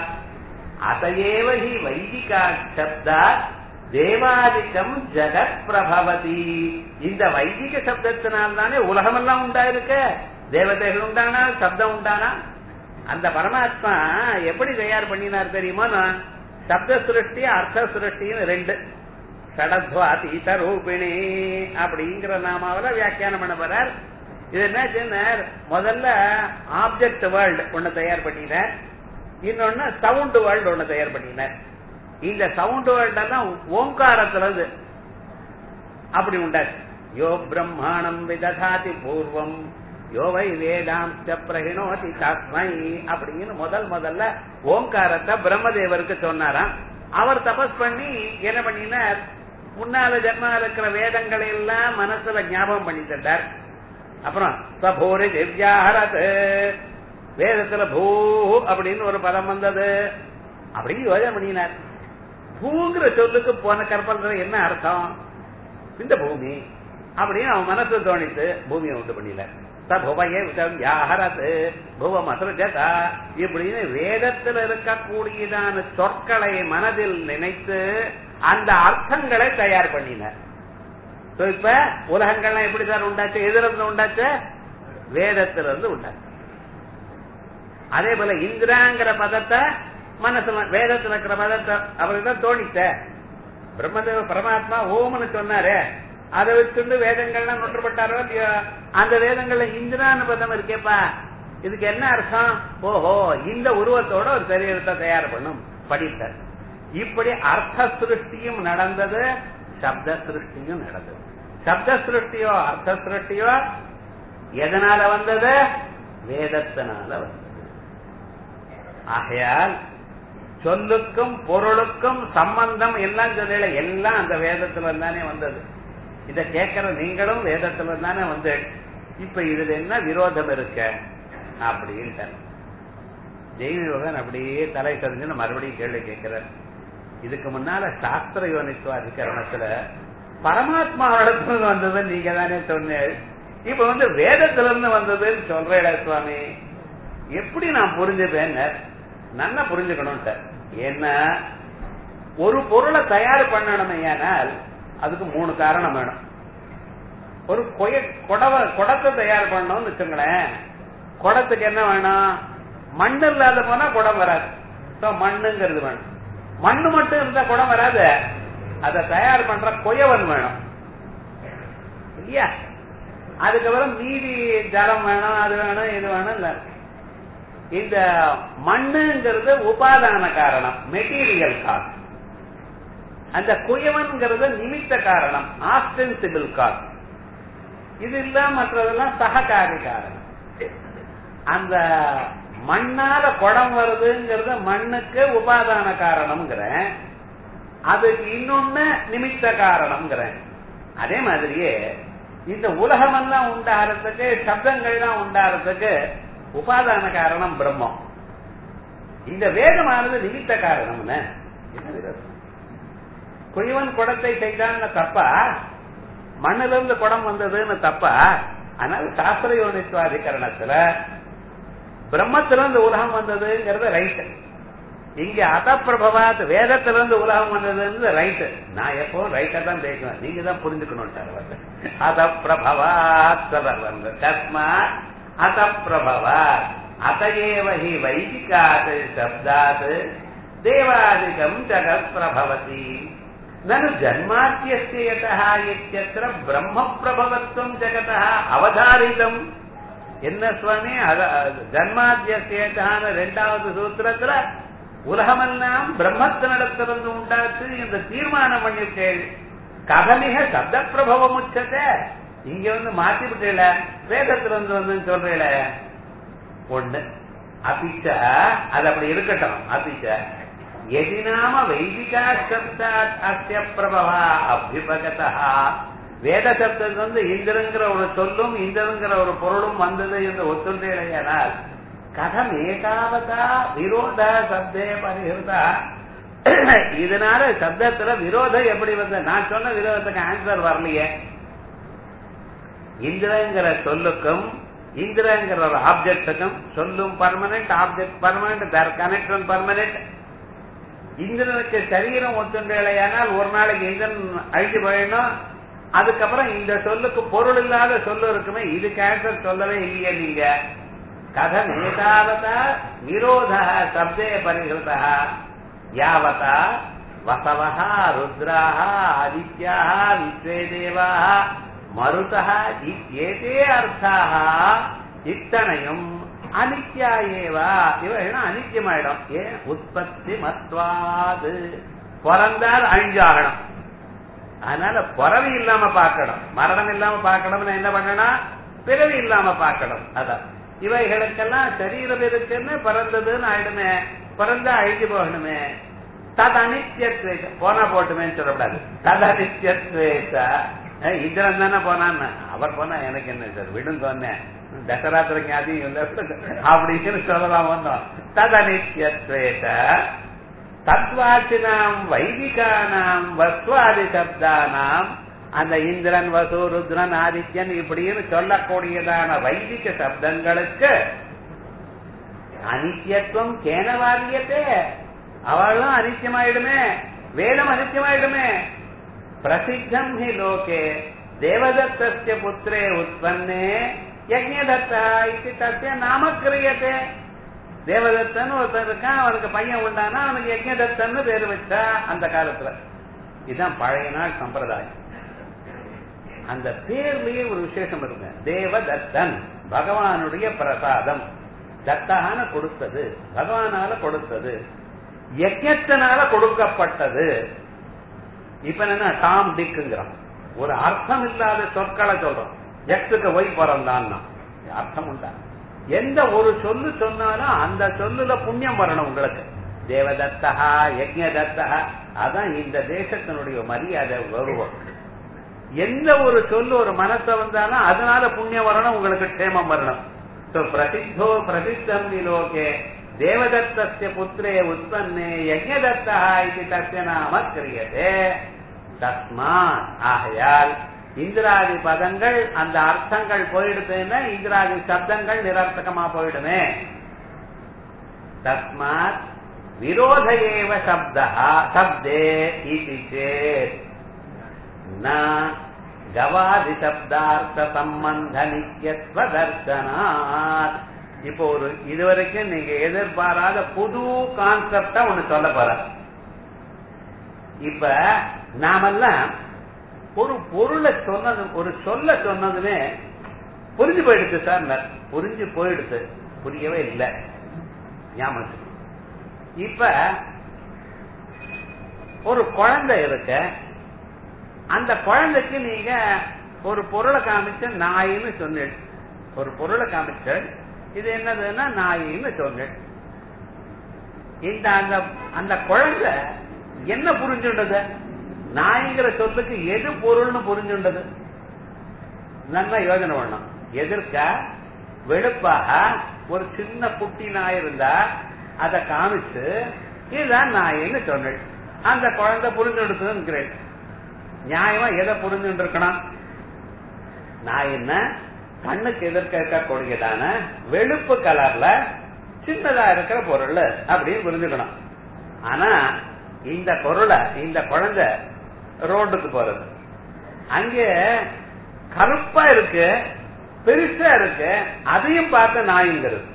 [SPEAKER 1] அதையேவ ஹி வைதிகா சப்தா தேவாதிக்கம் ஜெகத் பிரபவதி இந்த வைதிக சப்தத்தினால் தானே உலகமெல்லாம் உண்டாயிருக்க தேவதைகள் உண்டானா சப்தம் உண்டானா அந்த பரமாத்மா எப்படி தயார் பண்ணினார் தெரியுமா நான் சப்த சிருஷ்டி அர்த்த சிருஷ்டின்னு ரெண்டு சடத்வாதீத ரூபிணி அப்படிங்கிற நாமாவில வியாக்கியானம் பண்ண போறார் இது என்ன சொன்னார் முதல்ல ஆப்ஜெக்ட் வேர்ல்டு ஒண்ணு தயார் பண்ணினார் இன்னொன்னு சவுண்ட் வேர்ல்டு ஒண்ணு தயார் பண்ணினார் இந்த சவுண்ட் வேர்ல்ட் எல்லாம் ஓங்காரத்துல இருந்து அப்படி உண்டாச்சு யோ பிரம்மாணம் விததாதி பூர்வம் யோ வை வேதாம்ச பிரகிணோதி தஸ்மை அப்படின்னு முதல் முதல்ல ஓங்காரத்தை பிரம்மதேவருக்கு சொன்னாராம் அவர் தபஸ் பண்ணி என்ன பண்ணினார் முன்னால ஜென்மா இருக்கிற வேதங்களை எல்லாம் மனசுல ஞாபகம் பண்ணி தந்தார் அப்புறம் சபோரி திவ்யாஹரத் வேதத்துல பூ அப்படின்னு ஒரு பதம் வந்தது அப்படின்னு யோஜனை பண்ணினார் பூங்கிற சொல்லுக்கு போன கற்பனை என்ன அர்த்தம் இந்த பூமி அப்படின்னு அவன் மனசு தோணித்து பூமியை உண்டு பண்ணினார் சபுவையே யாஹரத் புவம் அசுரஜதா இப்படின்னு வேதத்தில் இருக்கக்கூடியதான சொற்களை மனதில் நினைத்து அந்த அர்த்தங்களை தயார் பண்ணினார் இப்ப உலகங்கள்லாம் எப்படி சார் உண்டாச்சு எதிலிருந்து உண்டாச்சு வேதத்திலிருந்து உண்டாச்சு அதே போல இந்திராங்கிற பதத்தை மனசுல வேதத்துல இருக்கிற பதத்தை அவருக்கு தான் தோணித்த பிரம்மதேவ பரமாத்மா ஓம்னு சொன்னாரு அதை வச்சுட்டு வேதங்கள்லாம் நொற்றப்பட்டாரோ இல்லையோ அந்த வேதங்கள்ல இந்திரான்னு பதம் இருக்கேப்பா இதுக்கு என்ன அர்த்தம் ஓஹோ இந்த உருவத்தோட ஒரு சரீரத்தை தயார் பண்ணும் படித்தார் இப்படி அர்த்த சிருஷ்டியும் நடந்தது சப்த சிருஷ்டியும் நடந்தது சப்த சிருஷ்டியோ அர்த்த சிருஷ்டியோ எதனால வந்தது வேதத்தினால வந்தது ஆகையால் சொல்லுக்கும் பொருளுக்கும் சம்பந்தம் எல்லாம் சொல்லல எல்லாம் அந்த வேதத்துல தானே வந்தது இத கேட்கிற நீங்களும் வேதத்துல தானே வந்து இப்ப இதுல என்ன விரோதம் இருக்க அப்படின்ட்டு ஜெய்வியோகன் அப்படியே தலை தெரிஞ்சுன்னு மறுபடியும் கேள்வி கேட்கிறார் இதுக்கு முன்னால சாஸ்திர யோனித்துவ அதிகரணத்துல பரமாத்மாவிடத்துல வந்தது நீங்க தானே சொன்னீங்க இப்ப வந்து வேதத்துல இருந்து வந்ததுன்னு சொல்றேன் சுவாமி எப்படி நான் புரிஞ்சுப்பேன் நல்லா புரிஞ்சுக்கணும் ஏன்னா ஒரு பொருளை தயார் பண்ணணுமே ஏனால் அதுக்கு மூணு காரணம் வேணும் ஒரு கொய கொடவ குடத்தை தயார் பண்ணணும்னு வச்சுங்களேன் குடத்துக்கு என்ன வேணும் மண் இல்லாத போனா குடம் வராது சோ மண்ணுங்கிறது வேணும் மண்ணு மட்டும் இருந்தா குடம் வராது அதை தயார் பண்ற கொயவன் வேணும் இல்லையா அதுக்கப்புறம் மீதி ஜலம் வேணும் அது வேணும் இது வேணும் இல்ல இந்த மண்ணுங்கிறது உபாதான காரணம் மெட்டீரியல் காஸ்ட் அந்த குயவன்கிறது நிமித்த காரணம் ஆஸ்டென்சிபிள் காஸ்ட் இது இல்ல மற்றதெல்லாம் சககாரி காரணம் அந்த மண்ணால குடம் வருதுங்கிறது மண்ணுக்கு உபாதான காரணம்ங்கிறேன் அதுக்கு இன்னொன்னு நிமித்த காரணம்ங்கிறேன் அதே மாதிரியே இந்த உலகமெல்லாம் உண்டாகிறதுக்கு சப்தங்கள்லாம் உண்டாகிறதுக்கு உபாதான காரணம் பிரம்மம் இந்த வேதமானது நிமித்த காரணம்னு என்ன விரோதம் குயவன் குடத்தை செய்தான்னு தப்பா மண்ணுல இருந்து குடம் வந்ததுன்னு தப்பா அதனால சாஸ்திர யோனித்வாதிகரணத்துல பிரம்மத்திலிருந்து உலகம் வந்ததுங்கிறது ரைட்டு இங்க அதப்பிரபவாத் வேதத்திலிருந்து உலகம் வந்ததுன்னு ரைட்டு நான் எப்பவும் ரைட்டா தான் பேசுவேன் நீங்க தான் புரிஞ்சுக்கணும் அதப்பிரபவாத் வந்து தஸ்மா அதப்பிரபவாத் அதையேவ ஹி வைதிகாத் சப்தாத் தேவாதிகம் ஜகத் பிரபவதி நனு ஜன்மாத்தியஸ்ய யதः இत्यत्र பிரம்ம பிரபவத்துவம் ஜகதः அவதாரிதம் என்ன சுவாமி ஜன்மாத்தியசேதான ரெண்டாவது சூத்திரத்துல உலகமெல்லாம் பிரம்மத்தினிடத்திலிருந்து உண்டாச்சு இந்த தீர்மானம் பண்ணிருக்கேள் கதமிக சப்த பிரபவம் உச்சத்தை இங்க வந்து மாத்தி விட்டீல வேதத்திலிருந்து வந்து சொல்றீல ஒண்ணு அபிச்ச அது அப்படி இருக்கட்டும் அபிச்ச எதினாம வைதிகா சப்தாத் அஸ்ய பிரபவா அபிபகதா வேத சப்தம் வந்து இந்திரங்கிற ஒரு சொல்லும் இந்திரங்கிற ஒரு பொருளும் வந்தது என்று ஒத்துழையானால் கதம் ஏகாவதா விரோத சப்தே பரிகிருதா இதனால சப்தத்துல விரோதம் எப்படி வந்த நான் சொன்ன விரோதத்துக்கு ஆன்சர் வரலையே இந்திரங்கிற சொல்லுக்கும் இந்திரங்கிற ஒரு ஆப்ஜெக்டுக்கும் சொல்லும் permanent object permanent their connection permanent இந்திரனுக்கு சரீரம் ஒத்துண்டையானால் ஒரு நாளைக்கு இந்திரன் அழிஞ்சு போயிடணும் அதுக்கப்புறம் இந்த சொல்லுக்கு பொருள் இல்லாத சொல்லு இருக்குமே இது கேன்சர் சொல்லவே இல்லையே நீங்க கதம் ஏதாவதா விரோத சப்தே பரிகிருதா யாவதா வசவா ருத்ராः ஆதித்யாः விஸ்வே தேவாः மருதः இத்தேதே அர்த்தாः இத்தனையும் அனித்யா ஏவா இவைகளும் அனித்தியமாயிடும் ஏன் உற்பத்தி மத்வாது பிறந்தால் அழிஞ்சாகணும் அதனால பிறவி இல்லாம பார்க்கணும் மரணம் இல்லாம பார்க்கணும்னு என்ன பண்ணணும் பிறவி இல்லாம பார்க்கணும் அதான் இவைகளுக்கெல்லாம் சரீரம் இருக்குன்னு பிறந்ததுன்னு ஆயிடுமே பிறந்தா அழிஞ்சு போகணுமே தது அனித்யத்வேஷ போனா போட்டுமேன்னு சொல்லக்கூடாது தது அனித்யத்வேஷ இந்திரன் தானே போனான்னு அவர் போனா எனக்கு என்ன சார் விடும் சொன்னேன் தசராத்திர ஞாதியும் இல்லை அப்படின்னு சொல்லலாம் வந்தோம் தது அனித்யத்வேஷ தத்வாச்சினாம் வைதிகானாம் வஸ்வாதி சப்தானாம் அந்த இந்திரன் வசு ருத்ரன் ஆதித்யன் இப்படின்னு சொல்லக்கூடியதான வைதிக சப்தங்களுக்கு அனித்தியத்துவம் கேனவாதியத்தே அவளும் அனித்தியமாயிடுமே வேதம் அனித்தியமாயிடுமே பிரசித்தம் ஹி லோகே தேவதத்தஸ்ய புத்திரே உற்பன்னே யஜ்ஞதத்தா இது தஸ்ய நாம கிரியத்தே தேவதத்தன் ஒருத்தன் இருக்கான் அவனுக்கு பையன் உண்டானா அவனுக்கு யஜ்ஞதத்தன்னு பேர் வச்சா அந்த காலத்துல இதுதான் பழைய நாள் சம்பிரதாயம் அந்த பேர்லயே ஒரு விசேஷம் இருக்கு தேவதத்தன் பகவானுடைய பிரசாதம் தத்தான கொடுத்தது பகவானால கொடுத்தது யஜ்ஞத்தினால கொடுக்கப்பட்டது இப்ப என்ன டாம் டிக்குங்கிறான் ஒரு அர்த்தம் இல்லாத சொற்களை சொல்றோம் எக்ஸுக்கு ஒய் பிறந்தான் அர்த்தம் உண்டா எந்த ஒரு சொல்லு சொன்னாலும் அந்த சொல்லுல புண்ணியம் வரணும் உங்களுக்கு தேவதத்தகா யஜ்ஞதத்தகா அதான் இந்த தேசத்தினுடைய மரியாதை கௌரவம் எந்த ஒரு சொல்லு ஒரு மனசை வந்தாலும் அதனால புண்ணியம் வரணும் உங்களுக்கு க்ஷேமம் வரணும் பிரசித்தோ பிரசித்தம் லோகே தேவதத்தஸ்ய புத்திரே உற்பன்னே யஜ்ஞதத்தா இது தஸ்ய நாம கிரியதே தஸ்மாத் ஆகையால் இந்திராதி பதங்கள் அந்த அர்த்தங்கள் போயிடுதுன்னா இந்திராதி சப்தங்கள் நிரர்த்தகமா போயிடுமே தஸ்மாத் விரோத ஏவ சப்தா சப்தே இது சேத் கவாதி சப்தார்த்த சம்பந்த நித்தியத்துவ தர்சனாத் இப்போ ஒரு இதுவரைக்கும் நீங்க எதிர்பாராத புது கான்செப்டா ஒண்ணு சொல்ல போற இப்ப நாமெல்லாம் ஒரு பொருளை சொன்னது ஒரு சொல்ல சொன்னதுமே புரிஞ்சு போயிடுச்சு சார் புரிஞ்சு போயிடுச்சு புரியவே இல்லை ஞாபகம் இப்ப ஒரு குழந்தை இருக்க அந்த குழந்தைக்கு நீங்க ஒரு பொருளை காமிச்ச நாயின்னு சொன்னேன் ஒரு பொருளை காமிச்ச இது என்னதுன்னா நாயின்னு சொன்னேன் இந்த அந்த அந்த குழந்தை என்ன புரிஞ்சுண்டது நாய்ங்கிற சொல்லுக்கு எது பொருள்னு புரிஞ்சுண்டது நல்லா யோஜனை பண்ணணும் எதிர்க்க வெளுப்பாக ஒரு சின்ன குட்டி நாய் இருந்தா அதை காமிச்சு இதுதான் நாயின்னு சொன்னேன் அந்த குழந்தை புரிஞ்செடுத்துன்னு நியாயமா எதை புரிஞ்சுட்டு இருக்கணும் நான் என்ன கண்ணுக்கு எதிர்க்க இருக்கக்கூடியதான வெளுப்பு கலர்ல சின்னதா இருக்கிற பொருள் அப்படின்னு புரிஞ்சுக்கணும் ஆனா இந்த பொருளை இந்த குழந்தை ரோட்டுக்கு போறது அங்கே கருப்பா இருக்கு பெருசா இருக்கு அதையும் பார்த்து நாய்ங்கிறது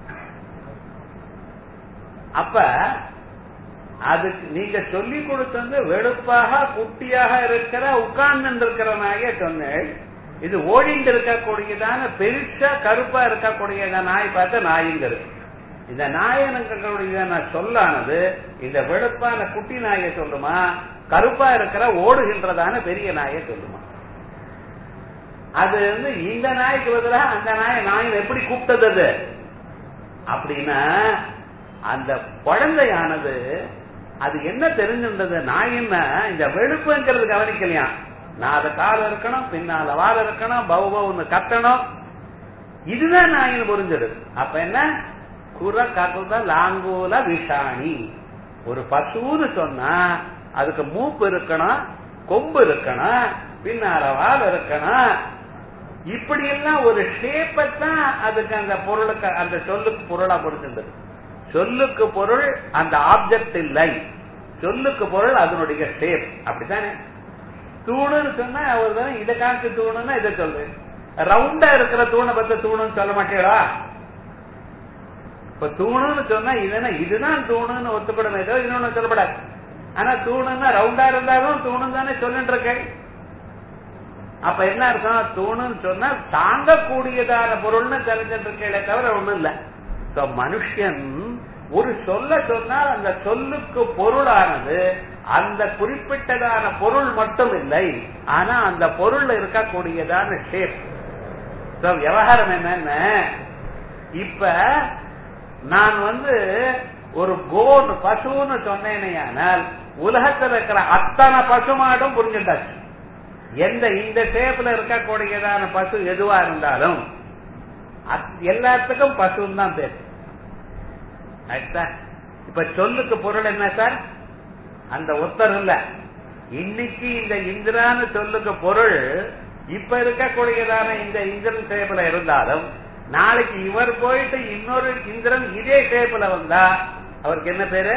[SPEAKER 1] அப்ப அதுக்கு நீங்க சொல்லி கொடுத்தது வெளுப்பாக குட்டியாக இருக்கிற உட்கார்ந்து இருக்கிற நாய சொன்னேன் இது ஓடிண்டு இருக்கக்கூடியதான பெருசா கருப்பா இருக்கக்கூடியதான நாய் பார்த்த நாய்ங்கிறது இந்த நாயனுடைய சொல்லானது இந்த வெளுப்பான குட்டி நாயை சொல்லுமா கருப்பா இருக்கிற ஓடுகின்றதான பெரிய நாயை சொல்லுமா அது வந்து இந்த நாய்க்கு பதிலாக அந்த நாயை நாய் எப்படி கூப்பிட்டது அது அப்படின்னா அந்த குழந்தையானது அது என்ன தெரிஞ்சிருந்தது நாய் என்ன இந்த வெளுப்புங்கிறது கவனிக்கலையா நான் அதை கால இருக்கணும் பின்னால வாழ இருக்கணும் பவு பவுன்னு கத்தணும் இதுதான் நாயின் புரிஞ்சிடுது அப்ப என்ன குர ககுத லாங்கூல விஷாணி ஒரு பசுன்னு சொன்னா அதுக்கு மூப்பு இருக்கணும் கொம்பு இருக்கணும் பின்னால வால் இருக்கணும் இப்படி எல்லாம் ஒரு ஷேப்பை தான் அதுக்கு அந்த பொருளுக்கு அந்த சொல்லுக்கு பொருளா புரிஞ்சிருந்தது சொல்லுக்கு பொருள் அந்த ஆப்ஜெக்ட் இல்லை சொல்லுக்கு பொருள் அதனுடைய ஷேப் அப்படித்தானே தூணுன்னு சொன்னா ஒரு தடவை இதை காமிச்சு தூணுன்னா இதை சொல்லு ரவுண்டா இருக்கிற தூணை பத்தி தூணுன்னு சொல்ல மாட்டேடா இப்ப தூணுன்னு சொன்னா இதுனா இதுதான் தூணுன்னு ஒத்துக்கணும் ஏதோ இன்னொன்னு சொல்லப்படாது ஆனா தூணுன்னா ரவுண்டா இருந்தாலும் தூணு தானே சொல்லிட்டு இருக்கேன் அப்ப என்ன அர்த்தம் தூணுன்னு சொன்னா தாங்கக்கூடியதான பொருள்னு தெரிஞ்சிட்டு இருக்கே தவிர ஒண்ணும் இல்ல மனுஷன் ஒரு சொல்ல சொன்னால் அந்த சொல்லுக்கு பொருளானது அந்த குறிப்பிட்டதான பொருள் மட்டும் இல்லை ஆனா அந்த பொருள் இருக்கக்கூடியதான ஷேப் விவகாரம் என்னன்னு இப்ப நான் வந்து ஒரு கோன் பசுன்னு சொன்னேனையானால் உலகத்தில் இருக்கிற அத்தனை பசுமாடும் புரிஞ்சுட்டாச்சு எந்த இந்த ஷேப்ல இருக்கக்கூடியதான பசு எதுவா இருந்தாலும் எல்லாத்துக்கும் பசுன்னு தான் பேர் இப்ப சொல்லுக்கு பொருள் என்ன சார் அந்த ஒத்தர் இல்ல இன்னைக்கு இந்த இந்திரான்னு சொல்லுக்கு பொருள் இப்ப இருக்கக்கூடியதான இந்த இந்திரன் ஷேப்ல இருந்தாலும் நாளைக்கு இவர் போயிட்டு இன்னொரு இந்திரன் இதே ஷேப்ல வந்தா அவருக்கு என்ன பேரு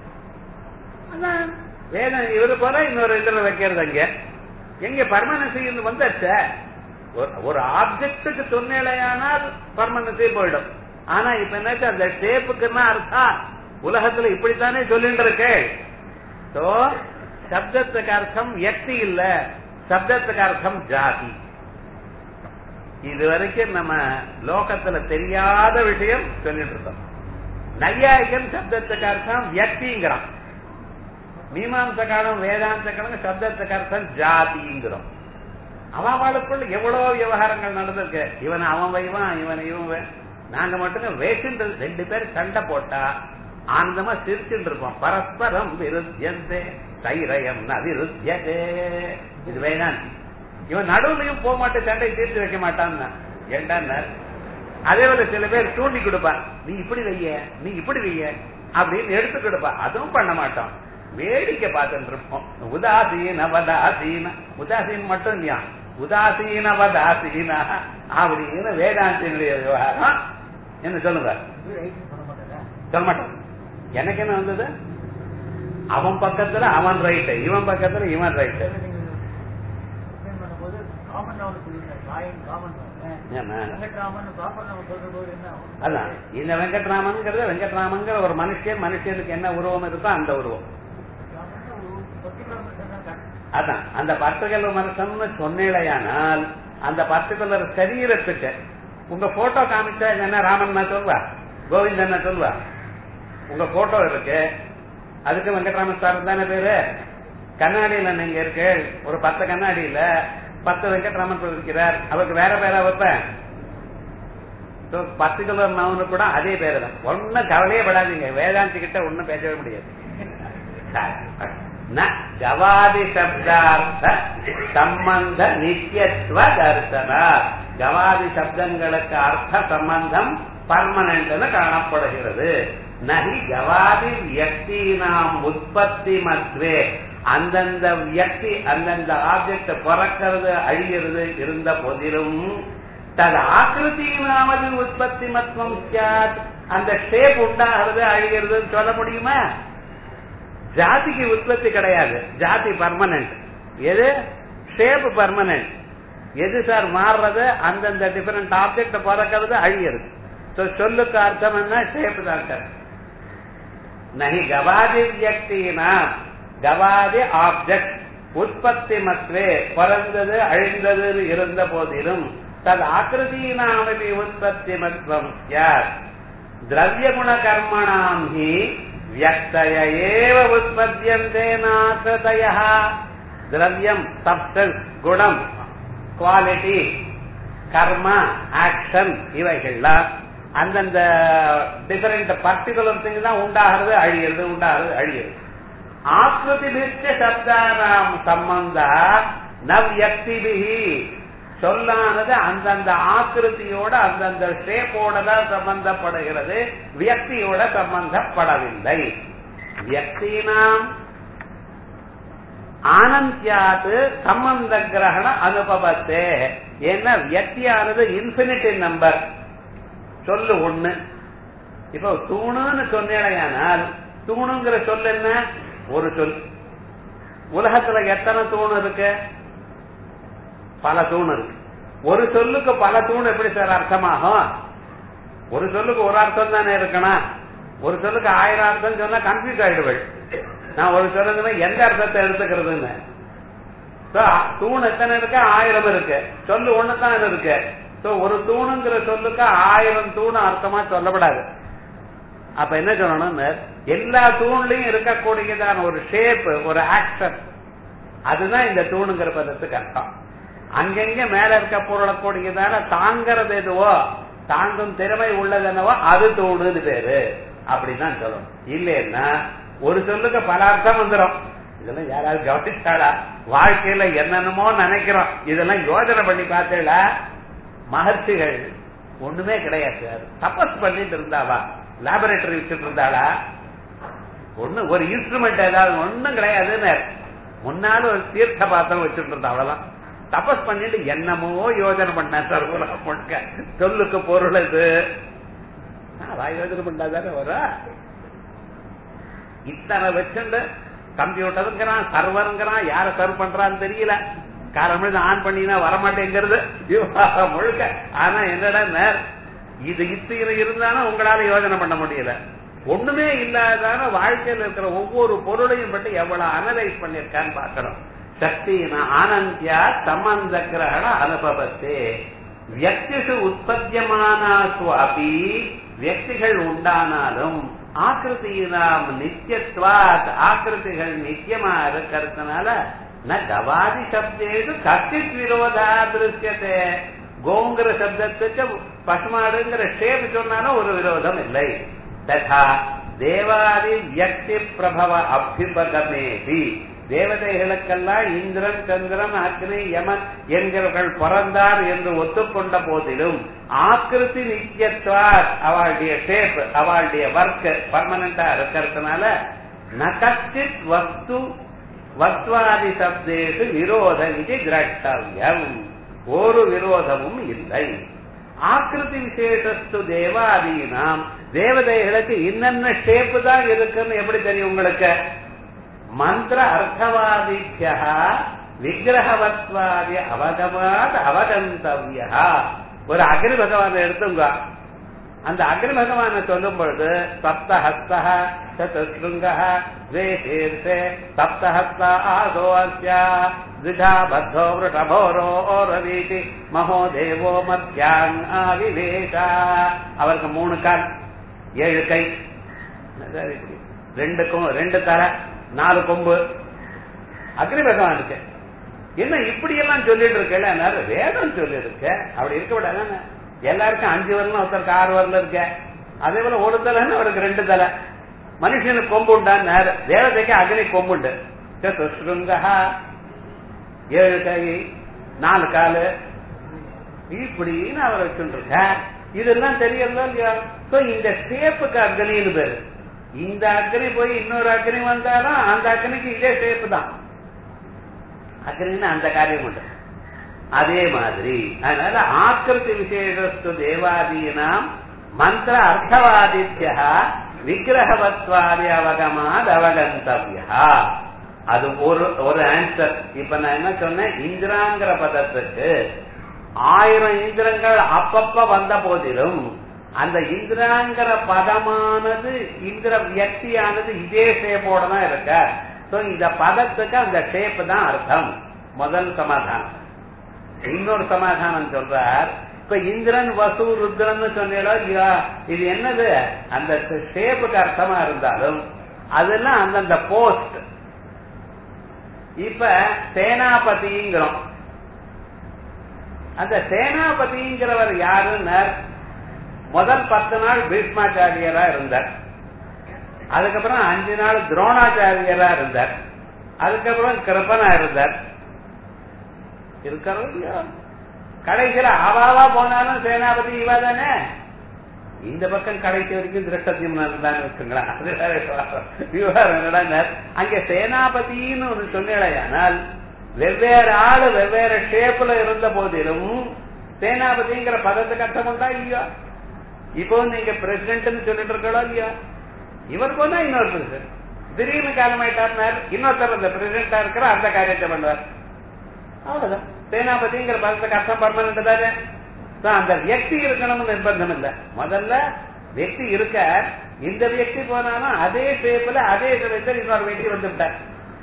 [SPEAKER 1] வேதம் இவரு போல இன்னொரு இந்திரன் வைக்கிறது அங்க எங்க பர்மனன்சி வந்தாச்ச ஒரு ஆப்ஜெக்டுக்கு சொன்னேலையானால் பர்மனன்சி போயிடும் ஆனா இப்ப என்னாச்சு அந்த ஷேப்புக்குன்னா அர்த்தம் உலகத்துல இப்படித்தானே சொல்லிட்டு இருக்கே சோ சப்தத்துக்கு அர்த்தம் எக்தி இல்ல சப்தத்துக்கு அர்த்தம் ஜாதி இது வரைக்கும் நம்ம லோகத்துல தெரியாத விஷயம் சொல்லிட்டு இருக்கோம் நையாயிகன் சப்தத்துக்கு அர்த்தம் வியக்திங்கிறான் மீமாம்சக்காரம் வேதாந்தக்காரம் சப்தத்துக்கு அர்த்தம் ஜாதிங்கிறோம் அவளுக்குள்ள எவ்வளவு விவகாரங்கள் நடந்திருக்கு இவன் அவன் வைவான் இவன் இவன் நாங்க மட்டும் வேஷன்றது ரெண்டு பேர் சண்டை போட்டா ஆனந்தமா சிரிச்சுட்டு இருப்போம் பரஸ்பரம் விருத்தியந்தே தைரயம் நவிருத்தியதே இது வேணாந்தி இவன் நடுவுலையும் போக மாட்டேன் சண்டை தீர்த்து வைக்க மாட்டான் ஏண்டான்னு அதே போல சில பேர் தூண்டி கொடுப்பான் நீ இப்படி வைய நீ இப்படி வைய அப்படின்னு எடுத்து கொடுப்பா அதுவும் பண்ண மாட்டோம் வேடிக்கை பார்த்துட்டு இருப்போம் உதாசீன வதாசீன உதாசீன் மட்டும் இல்லையா உதாசீன வதாசீன அப்படின்னு வேதாந்தினுடைய விவகாரம் என்ன சொல்லுங்க சொல்ல மாட்டோம் எனக்கு என்ன வந்தது அவன் பக்கத்துல அவன் ரைட்டு இவன் பக்கத்துல இவன் ரைட்டு அதான் இந்த வெங்கட்ராமன்ங்கிறத வெங்கட்ராமன்கிற ஒரு மனுஷன் மனுஷனுக்கு என்ன உருவம் இருக்கோ அந்த உருவம் அதான் அந்த பர்டிகுலர் மனுஷன் சொன்னேடையானால் அந்த பர்டிகுலர் சரீரத்துக்கு உங்க போட்டோ காமிச்சா என்ன ராமன் நான் சொல்வா கோவிந்தன் சொல்வா உங்க போட்டோ இருக்கு அதுக்கு வெங்கட்ராமன் சார் தானே பேரு கண்ணாடியில நீங்க இருக்கு ஒரு பத்து கண்ணாடியில பத்து வெங்கட்ராமன் இருக்கிறார் அவருக்கு வேற பேரா வைப்பேன் பர்டிகுலர் நவனு கூட அதே பேரு தான் ஒன்னும் கவலையே படாதீங்க வேதாந்தி கிட்ட ஒன்னும் பேசவே முடியாது கவாதி சப்தார்த்த சம்பந்த நித்தியத்துவ தரிசன கவாதி சப்தங்களுக்கு அர்த்த சம்பந்தம் பர்மனன்ட் காணப்படுகிறது நகி கவாதி வியக்தினாம் உற்பத்தி மத்வே அந்தந்த வியக்தி அந்தந்த ஆப்ஜெக்ட் பிறக்கிறது அழிகிறது இருந்த போதிலும் தது ஆக்கிருத்தினாமது உற்பத்தி மத்வம் சாத் அந்த ஷேப் உண்டாகிறது அழிகிறதுன்னு சொல்ல முடியுமா ஜாதிக்கு உற்பத்தி கிடையாது ஜாதி பர்மனன்ட் எது ஷேப் பர்மனன்ட் எது சார் மாறுறது அந்தந்த டிஃபரெண்ட் ஆப்ஜெக்ட் பிறக்கிறது அழியிறது So, சொல்லுக்கு அர்த்தம் என்ன ஷேப் தான் சார் நகி கவாதி வியக்தினா கவாதி ஆப்ஜெக்ட் உற்பத்தி மத்வே பிறந்தது அழிந்தது இருந்த போதிலும் தது ஆக்கிருதீனாமபி உற்பத்தி மத்வம் யார் திரவிய குண கர்மணாம் ஹி வியக்தய ஏவ உற்பத்தியந்தே நாக்கிருதய திரவியம் சப்ஸ்டன்ஸ் குணம் குவாலிட்டி கர்ம ஆக்ஷன் இவைகள்லாம் அந்தந்த டிஃபரெண்ட் பர்டிகுலர் திங் தான் உண்டாகிறது அழியிறது உண்டாகிறது அழியிறது ஆக்கிருதி பிச்ச சப்தானாம் சம்பந்த நவ்யக்திபிகி சொல்லானது அந்தந்த ஆக்கிருத்தியோட அந்தந்த ஷேப்போட தான் சம்பந்தப்படுகிறது வியக்தியோட சம்பந்தப்படவில்லை வியக்தினாம் ஆனந்தியாது சம்பந்த கிரகண அனுபவத்தே ஏன்னா வியக்தியானது இன்பினிட்டி நம்பர் சொல்லு ஒண்ணு இப்போ தூணுன்னு சொன்னேடையானால் தூணுங்கிற சொல் என்ன ஒரு சொல் உலகத்துல எத்தனை தூண் இருக்கு பல தூண் இருக்கு ஒரு சொல்லுக்கு பல தூண் எப்படி சார் அர்த்தமாகும் ஒரு சொல்லுக்கு ஒரு அர்த்தம் தானே இருக்கணும் ஒரு சொல்லுக்கு ஆயிரம் அர்த்தம் சொன்னா கன்ஃபியூஸ் ஆயிடுவள் நான் ஒரு சொல்லுங்கன்னா எந்த அர்த்தத்தை எடுத்துக்கிறதுன்னு So, தூண் எத்தனை இருக்கு ஆயிரம் இருக்கு சொல்லு ஒண்ணு தான் இருக்கு So, ஒரு தூணுங்கிற சொல்லுக்கு ஆயிரம் தூண் அர்த்தமா சொல்லப்படாது அப்ப என்ன சொல்லணும் எல்லா தூண்லயும் இருக்கக்கூடியதான ஒரு ஷேப் ஒரு ஆக்ஷன் அதுதான் இந்த தூணுங்கிற பதத்துக்கு அர்த்தம் அங்கங்க மேல இருக்க பொருளக்கூடியதான தாங்கிறது எதுவோ தாங்கும் திறமை உள்ளது என்னவோ அது தூணுன்னு பேரு அப்படிதான் சொல்லணும் இல்லைன்னா ஒரு சொல்லுக்கு பல அர்த்தம் வந்துடும் இதெல்லாம் யாராவது கவனிச்சாளா வாழ்க்கையில என்னென்னமோ நினைக்கிறோம் இதெல்லாம் யோசனை பண்ணி பார்த்தேளா மகர்ஷிகள் ஒண்ணுமே கிடையாது சார் தபஸ் பண்ணிட்டு இருந்தாவா லேபரேட்டரி வச்சுட்டு இருந்தாளா ஒண்ணு ஒரு இன்ஸ்ட்ருமெண்ட் ஏதாவது ஒண்ணும் கிடையாதுன்னு முன்னால ஒரு தீர்த்த பாத்திரம் வச்சுட்டு இருந்தா அவ்வளவுதான் தபஸ் பண்ணிட்டு என்னமோ யோஜனை பண்ண சார் உலகம் முழுக்க சொல்லுக்கு பொருள் இது அவ யோஜனை பண்ணாதானே வரா இத்தனை வச்சுண்டு கம்ப்யூட்டருங்கிறான் சர்வருங்கிறான் யார சர்வ் பண்றான்னு தெரியல காரணம் ஆன் பண்ணினா வரமாட்டேங்கிறது விவகாரம் முழுக்க ஆனா என்னடா நேர் இது இத்தனை இருந்தாலும் உங்களால யோஜனை பண்ண முடியல ஒண்ணுமே இல்லாதான வாழ்க்கையில் இருக்கிற ஒவ்வொரு பொருளையும் பற்றி எவ்வளவு அனலைஸ் பண்ணிருக்கான்னு பார்க்கணும் சக்தியின ஆனந்தியா சம்பந்த கிரகண அனுபவத்தே வியக்திசு உற்பத்தியமானாசு அபி வியக்திகள் உண்டானாலும் ஆக்கிருத்தியினாம் நித்தியத்வாத் ஆக்கிருத்திகள் நித்தியமா இருக்கிறதுனால ந கவாதி சப்தேது கத்தித் விரோதா திருஷ்யத்தே கோங்கிற சப்தத்துக்கு பசுமாடுங்கிற ஷேப் சொன்னாலும் ஒரு விரோதம் இல்லை ததா தேவாதி வியக்தி பிரபவ அபிபகமேபி தேவதைகளுக்கெல்லாம் இந்திரன் சந்திரன் அக்னி யமன் என்கிறவர்கள் பிறந்தார் என்று ஒத்துக்கொண்ட போதிலும் ஆக்கிருதி நித்தியத்வார் அவளுடைய ஷேப் அவளுடைய ஒர்க் பர்மனண்டா இருக்கிறதுனால நகச்சித் வஸ்து வஸ்வாதி சப்தேஷு விரோதம் இது திரஷ்டவியம் ஒரு விரோதமும் இல்லை ஆக்கிருதி விசேஷத்து தேவாதீனாம் தேவதைகளுக்கு இன்னென்ன ஷேப்பு தான் இருக்குன்னு எப்படி தெரியும் உங்களுக்கு மந்திர அர்த்தவாதித்யா விக்கிரகவத்வாதி அவகமாத் அவகந்தவியா ஒரு அக்னி பகவானை எடுத்துங்க அந்த அக்னி பகவானை சொல்லும் பொழுது சப்தஹஸ்த சதுஸ்ருங்க வேசீர்ஷே சப்தஹஸ்த ஆதோ அஸ்யா द्विधा बद्धो वृषभोरो रवीति மகோ தேவோ மத்தியாங் ஆவிவேஷா அவருக்கு மூணு கால் ஏழு கை ரெண்டு கொ- ரெண்டு தலை நாலு கொம்பு அக்னி பகவான் இருக்கு என்ன இப்படி எல்லாம் சொல்லிட்டு இருக்கல எல்லாரும் வேதம் சொல்லி இருக்க அப்படி இருக்க விடாதானே எல்லாருக்கும் அஞ்சு வரலாம் ஒருத்தருக்கு ஆறு வரல இருக்க அதே போல ஒரு தலைன்னு அவருக்கு ரெண்டு தலை மனுஷனுக்கு கொம்பு உண்டான்னு தேவதைக்கு அக்னி கொம்புண்டு சதுஸ்ருங்கா ஏழு கை நாலு காலு இப்படின்னு அவர் வச்சுருக்க இதெல்லாம் தெரியறதோ இல்லையா சோ இந்த ஷேப்புக்கு அக்னின்னு பேரு இந்த அக்னி போய் இன்னொரு அக்னி வந்தாலும் அந்த அக்னிக்கு இதே ஷேப் தான் அக்னின்னு அந்த காரியம் உண்டு அதே மாதிரி அதனால ஆக்கிருதி விசேஷஸ்து தேவாதீனாம் மந்திர அர்த்தவாதித்யா விக்கிரகவத்வாதி அவகமாத் அவகந்தவ்யா அது ஒரு ஒரு ஆன்சர் இப்ப நான் என்ன சொன்னேன் இந்திராங்கிற பதத்துக்கு ஆயிரம் இந்திரங்கள் அப்பப்ப வந்த போதிலும் அந்த இந்திராங்கிற பதமானது இந்திர வியக்தியானது இதே ஷேப்போட தான் இருக்க சோ இந்த பதத்துக்கு அந்த ஷேப் தான் அர்த்தம் முதல் சமாதானம் இன்னொரு சமாதானம் சொல்றார் இப்ப இந்திரன் வசு ருத்ரன் சொன்னீங்களோ இல்லையா இது என்னது அந்த ஷேப்புக்கு அர்த்தமா இருந்தாலும் அதெல்லாம் அந்தந்த போஸ்ட் இப்ப சேனாபதிங்கிறோம் அந்த சேனாபதிங்கிறவர் யாருன்னு முதல் பத்து நாள் பீஷ்மாச்சாரியரா இருந்தார் அதுக்கப்புறம் அஞ்சு நாள் துரோணாச்சாரியரா இருந்தார் அதுக்கப்புறம் கிருப்பனா இருந்தார் இருக்கிறது இல்லையா கடைசியில அவாவா போனாலும் சேனாபதி இவா தானே இந்த பக்கம் கடைசி வரைக்கும் திருஷ்டத்தியம் தான் இருக்குங்களா அது வேற விவகாரம் என்னடா அங்க சேனாபதினு ஒன்று சொன்னேடையானால் வெவ்வேறு ஆளு வெவ்வேறு ஷேப்ல இருந்த போதிலும் சேனாபதிங்கிற பதத்துக்கு அர்த்தம் உண்டா இல்லையா இப்போ நீங்க பிரசிடென்ட் சொல்லிட்டு இருக்கோ இல்லையா இவர் போனா இன்னொரு பிரசிடென்ட் திடீர்னு காலமாயிட்டார் இன்னொருத்தர் அந்த பிரசிடென்டா இருக்கிற அந்த காரியத்தை பண்ணுவார் அவ்வளவுதான் சேனாபதிங்கிற பதத்துக்கு அர்த்தம் பர்மனன்ட் தானே அந்த வியக்தி இருக்கணும்னு நிர்பந்தம் இல்ல முதல்ல வியக்தி இருக்க இந்த வியக்தி போனாலும் அதே ஷேப்ல அதே சமயத்தில் இன்னொரு வியக்தி வந்து விட்டார்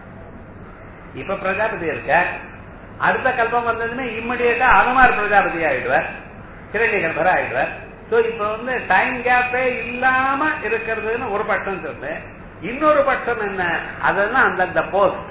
[SPEAKER 1] இப்ப பிரஜாபதி இருக்க அடுத்த கல்பம் வந்ததுமே இம்மிடியேட்டா அனுமார் பிரஜாபதி ஆயிடுவார் கிரண்ய கல்பர் ஆயிடுவார் சோ இப்ப வந்து டைம் கேப்பே இல்லாம இருக்கிறதுன்னு ஒரு பட்சம் சொல்லு இன்னொரு பட்சம் என்ன அதெல்லாம் அந்தந்த போஸ்ட்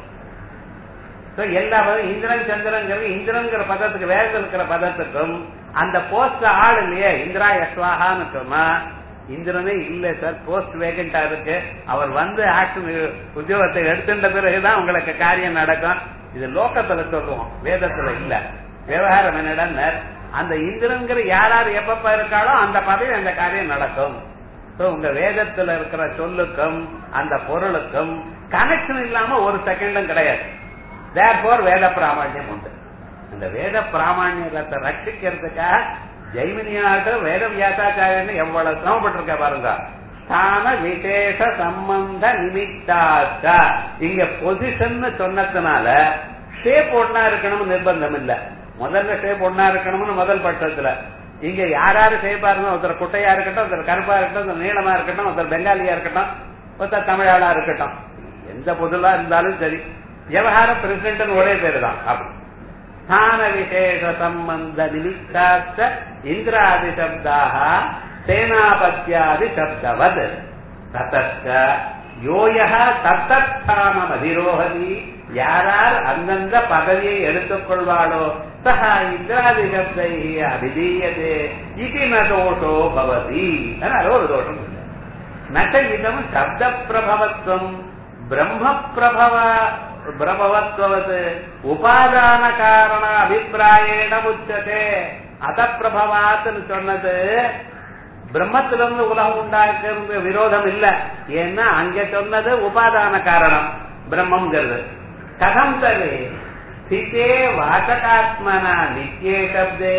[SPEAKER 1] எல்லா பதம் இந்திரன் சந்திரங்கிறது இந்திரங்கிற பதத்துக்கு வேதத்தில் இருக்கிற பதத்துக்கும் அந்த போஸ்ட் ஆள் இல்லையே இந்திரா யஸ்வாகான்னு சொன்னா இந்திரனே இல்ல சார் போஸ்ட் வேகண்டா இருக்கு அவர் வந்து ஆக்ஷன் உத்தியோகத்தை எடுத்துட்ட பிறகுதான் உங்களுக்கு காரியம் நடக்கும் இது லோக்கத்துல சொல்லுவோம் வேதத்துல இல்ல விவகாரம் என்னடா அந்த இந்திரங்கிற யார் யார் எப்பப்ப இருக்காளோ அந்த பதவி அந்த காரியம் நடக்கும் உங்க வேதத்துல இருக்கிற சொல்லுக்கும் அந்த பொருளுக்கும் கனெக்ஷன் இல்லாம ஒரு செகண்டும் கிடையாது தேர்போர் வேத பிராமணியம் உண்டு அந்த வேத பிராமணியத்தை ரட்சிக்கிறதுக்காக ஜெய்மினியாட்டும் வேத வியாசாச்சாரியன்னு எவ்வளவு சிரமப்பட்டிருக்க பாருங்க ஸ்தான விசேஷ சம்பந்த நிமித்தாச்ச இங்க பொசிஷன் சொன்னதுனால ஷேப் ஒன்னா இருக்கணும்னு நிர்பந்தம் இல்ல முதல்ல ஷேப் ஒன்னா இருக்கணும்னு முதல் பட்சத்துல இங்க யார் யாரு ஷேப்பா இருந்தாலும் ஒருத்தர் குட்டையா இருக்கட்டும் ஒருத்தர் கருப்பா இருக்கட்டும் ஒருத்தர் நீளமா இருக்கட்டும் ஒருத்தர் பெங்காலியா இருக்கட்டும் ஒருத்தர் தமிழாளா இருக்கட்டும் எந்த பொருளா இருந்தாலும் சரி விவகார பிரசிடென்ட் ஒரே பேரு தான் அப்படி ஸ்தான விசேஷ சம்பந்த நிமித்தாச்ச இந்திராதி சப்தாக சேனாபத்தியாதி சப்தவத் தத்தச்ச யோய தத்தஸ்தானம் அதிரோகதி யாரார் அந்தந்த பதவியை எடுத்துக் கொள்வாளோ சஹ இந்திராதி சப்தை அபிதீயதே இது ந தோஷோ பவதி அதனால ஒரு தோஷம் இல்லை நச்ச இதம் சப்த பிரபவத்துவம் பிரம்ம பிரபவ பிரபவத்வது உபாதான காரண அபிப்பிராயேன உச்சதே அத பிரபவாத்னு சொன்னது பிரம்மத்திலிருந்து உலகம் உண்டாக்குறது விரோதம் இல்ல ஏன்னா அங்க சொன்னது உபாதான காரணம் பிரம்மங்கிறது கதம் தரு ஸ்திதே வாசகாத்மனா நித்தியே சப்தே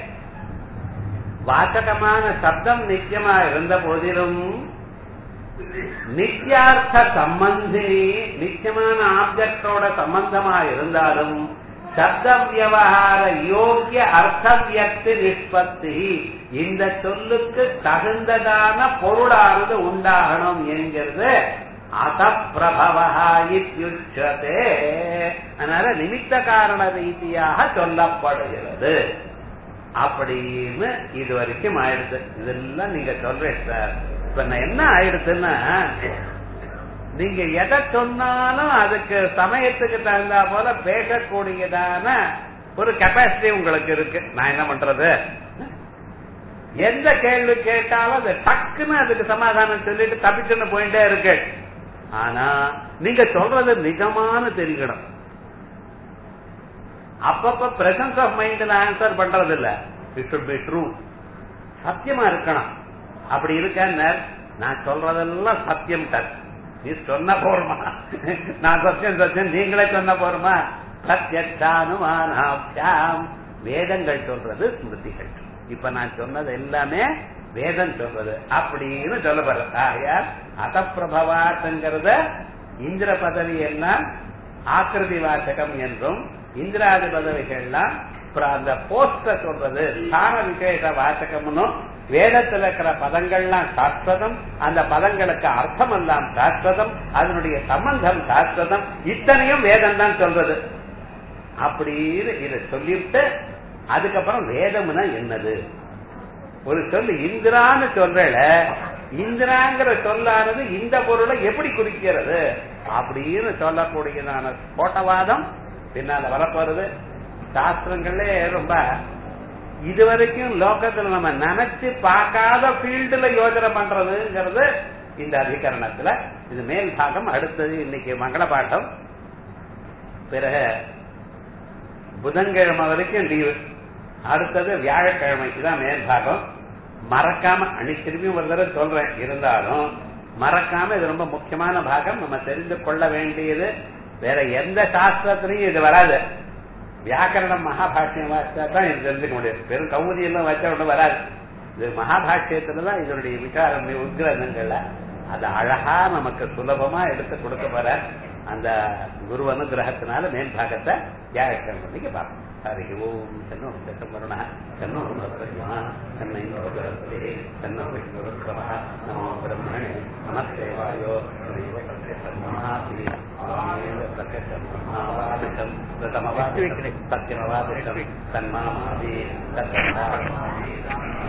[SPEAKER 1] வாசகமான சப்தம் நித்தியமா இருந்த போதிலும் நித்தியார்த்த சம்பந்தி நித்தியமான ஆப்ஜெக்டோட சம்பந்தமா இருந்தாலும் சப்த வியவகார யோக்கிய அர்த்த வியக்தி நிஷ்பத்தி இந்த சொல்லுக்கு தகுந்ததான பொருளானது உண்டாகணும் என்கிறது அசப்பிரபவா இத்தியுச்சதே அதனால நிமித்த காரண ரீதியாக சொல்லப்படுகிறது அப்படின்னு இது வரைக்கும் ஆயிடுது இதெல்லாம் நீங்க சொல்றேன் சார் இப்ப நான் என்ன ஆயிடுச்சுன்னா நீங்க எதை சொன்னாலும் அதுக்கு சமயத்துக்கு தகுந்தா போல பேசக்கூடியதான ஒரு கெப்பாசிட்டி உங்களுக்கு இருக்கு நான் என்ன பண்றது எந்த கேள்வி கேட்டாலும் அது டக்குன்னு அதுக்கு சமாதானம் சொல்லிட்டு தப்பிச்சுன்னு போயிட்டே இருக்கு ஆனா நீங்க சொல்றது நிஜமான தெரிஞ்சிடும் அப்பப்ப பிரசன்ஸ் ஆஃப் மைண்ட்ல ஆன்சர் பண்றது இல்ல இட் சுட் பி ட்ரூ சத்தியமா இருக்கணும் அப்படி இருக்க நான் சொல்றதெல்லாம் சத்தியம் டச் நீ சொன்ன போருமா நான் சத்தியம் சத்தியம் நீங்களே சொன்ன போருமா சத்தியத்தானுமானாம் வேதங்கள் சொல்றது ஸ்மிருதிகள் இப்ப நான் சொன்னது எல்லாமே வேதம் சொல்றது அப்படின்னு சொல்லப்படுற ஆகையால் அகப்பிரபவாட்டுங்கிறத இந்திர பதவி எல்லாம் ஆக்கிருதி வாசகம் என்றும் இந்திராதி பதவிகள்லாம் அப்புறம் அந்த போஸ்ட சொல்றது ஸ்தான விசேஷ வாசகம்னு வேதத்தில் இருக்கிற பதங்கள்லாம் சாஸ்வதம் அந்த பதங்களுக்கு அர்த்தம் எல்லாம் சாஸ்வதம் அதனுடைய சம்பந்தம் சாஸ்வதம் இத்தனையும் வேதம் தான் சொல்றது அப்படின்னு இதை சொல்லிவிட்டு அதுக்கப்புறம் வேதம்னா என்னது ஒரு சொல்லு இந்திரான்னு சொல்றல இந்திராங்கிற சொல்லானது இந்த பொருளை எப்படி குறிக்கிறது அப்படின்னு சொல்லக்கூடியதான கோட்டவாதம் பின்னால வரப்போறது சாஸ்திரங்களே ரொம்ப இதுவரைக்கும் லோகத்துல நம்ம நினைச்சு பார்க்காத ஃபீல்டுல யோசனை பண்றதுங்கிறது இந்த அதிகரணத்துல இது மேல் பாகம் அடுத்தது இன்னைக்கு மங்கள பாட்டம் பிறகு புதன்கிழமை வரைக்கும் லீவு அடுத்தது வியாழக்கிழமை இதான் மேல் பாகம் மறக்காம அன்னைக்கு திரும்பியும் ஒரு தடவை சொல்றேன் இருந்தாலும் மறக்காம இது ரொம்ப முக்கியமான பாகம் நம்ம தெரிந்து கொள்ள வேண்டியது வேற எந்த சாஸ்திரத்திலையும் இது வராது வியாக்கரணம் மகாபாஷ்யம் வாசித்தா தான் இது தெரிஞ்சுக்க முடியும் பெரும் கௌமுதி எல்லாம் வச்சா ஒன்றும் வராது இது மகாபாஷ்யத்துல தான் இதனுடைய விசாரம் உத்கிரகங்கள்ல அது அழகா நமக்கு சுலபமா எடுத்து கொடுக்க போற அந்த குரு அனுகிரகத்தினால மேல் பாகத்தை வியாழக்கிழமை அன்னைக்கு பார்ப்போம் ஹரி ஓம் தன்னோ சக்கமருண தன்னோ பிரத்மா தன்னை நோகரத்தே தன்னோ விஷ்ணுருத்ரம நமோ பிரம்மணே நமஸ்தேவாயோ மகாசி பிரகசம் மகாவாதிகம் பிரதமவாதிகம் சத்தியமவாதிகம் தன்மாமாதி தத்தமாதி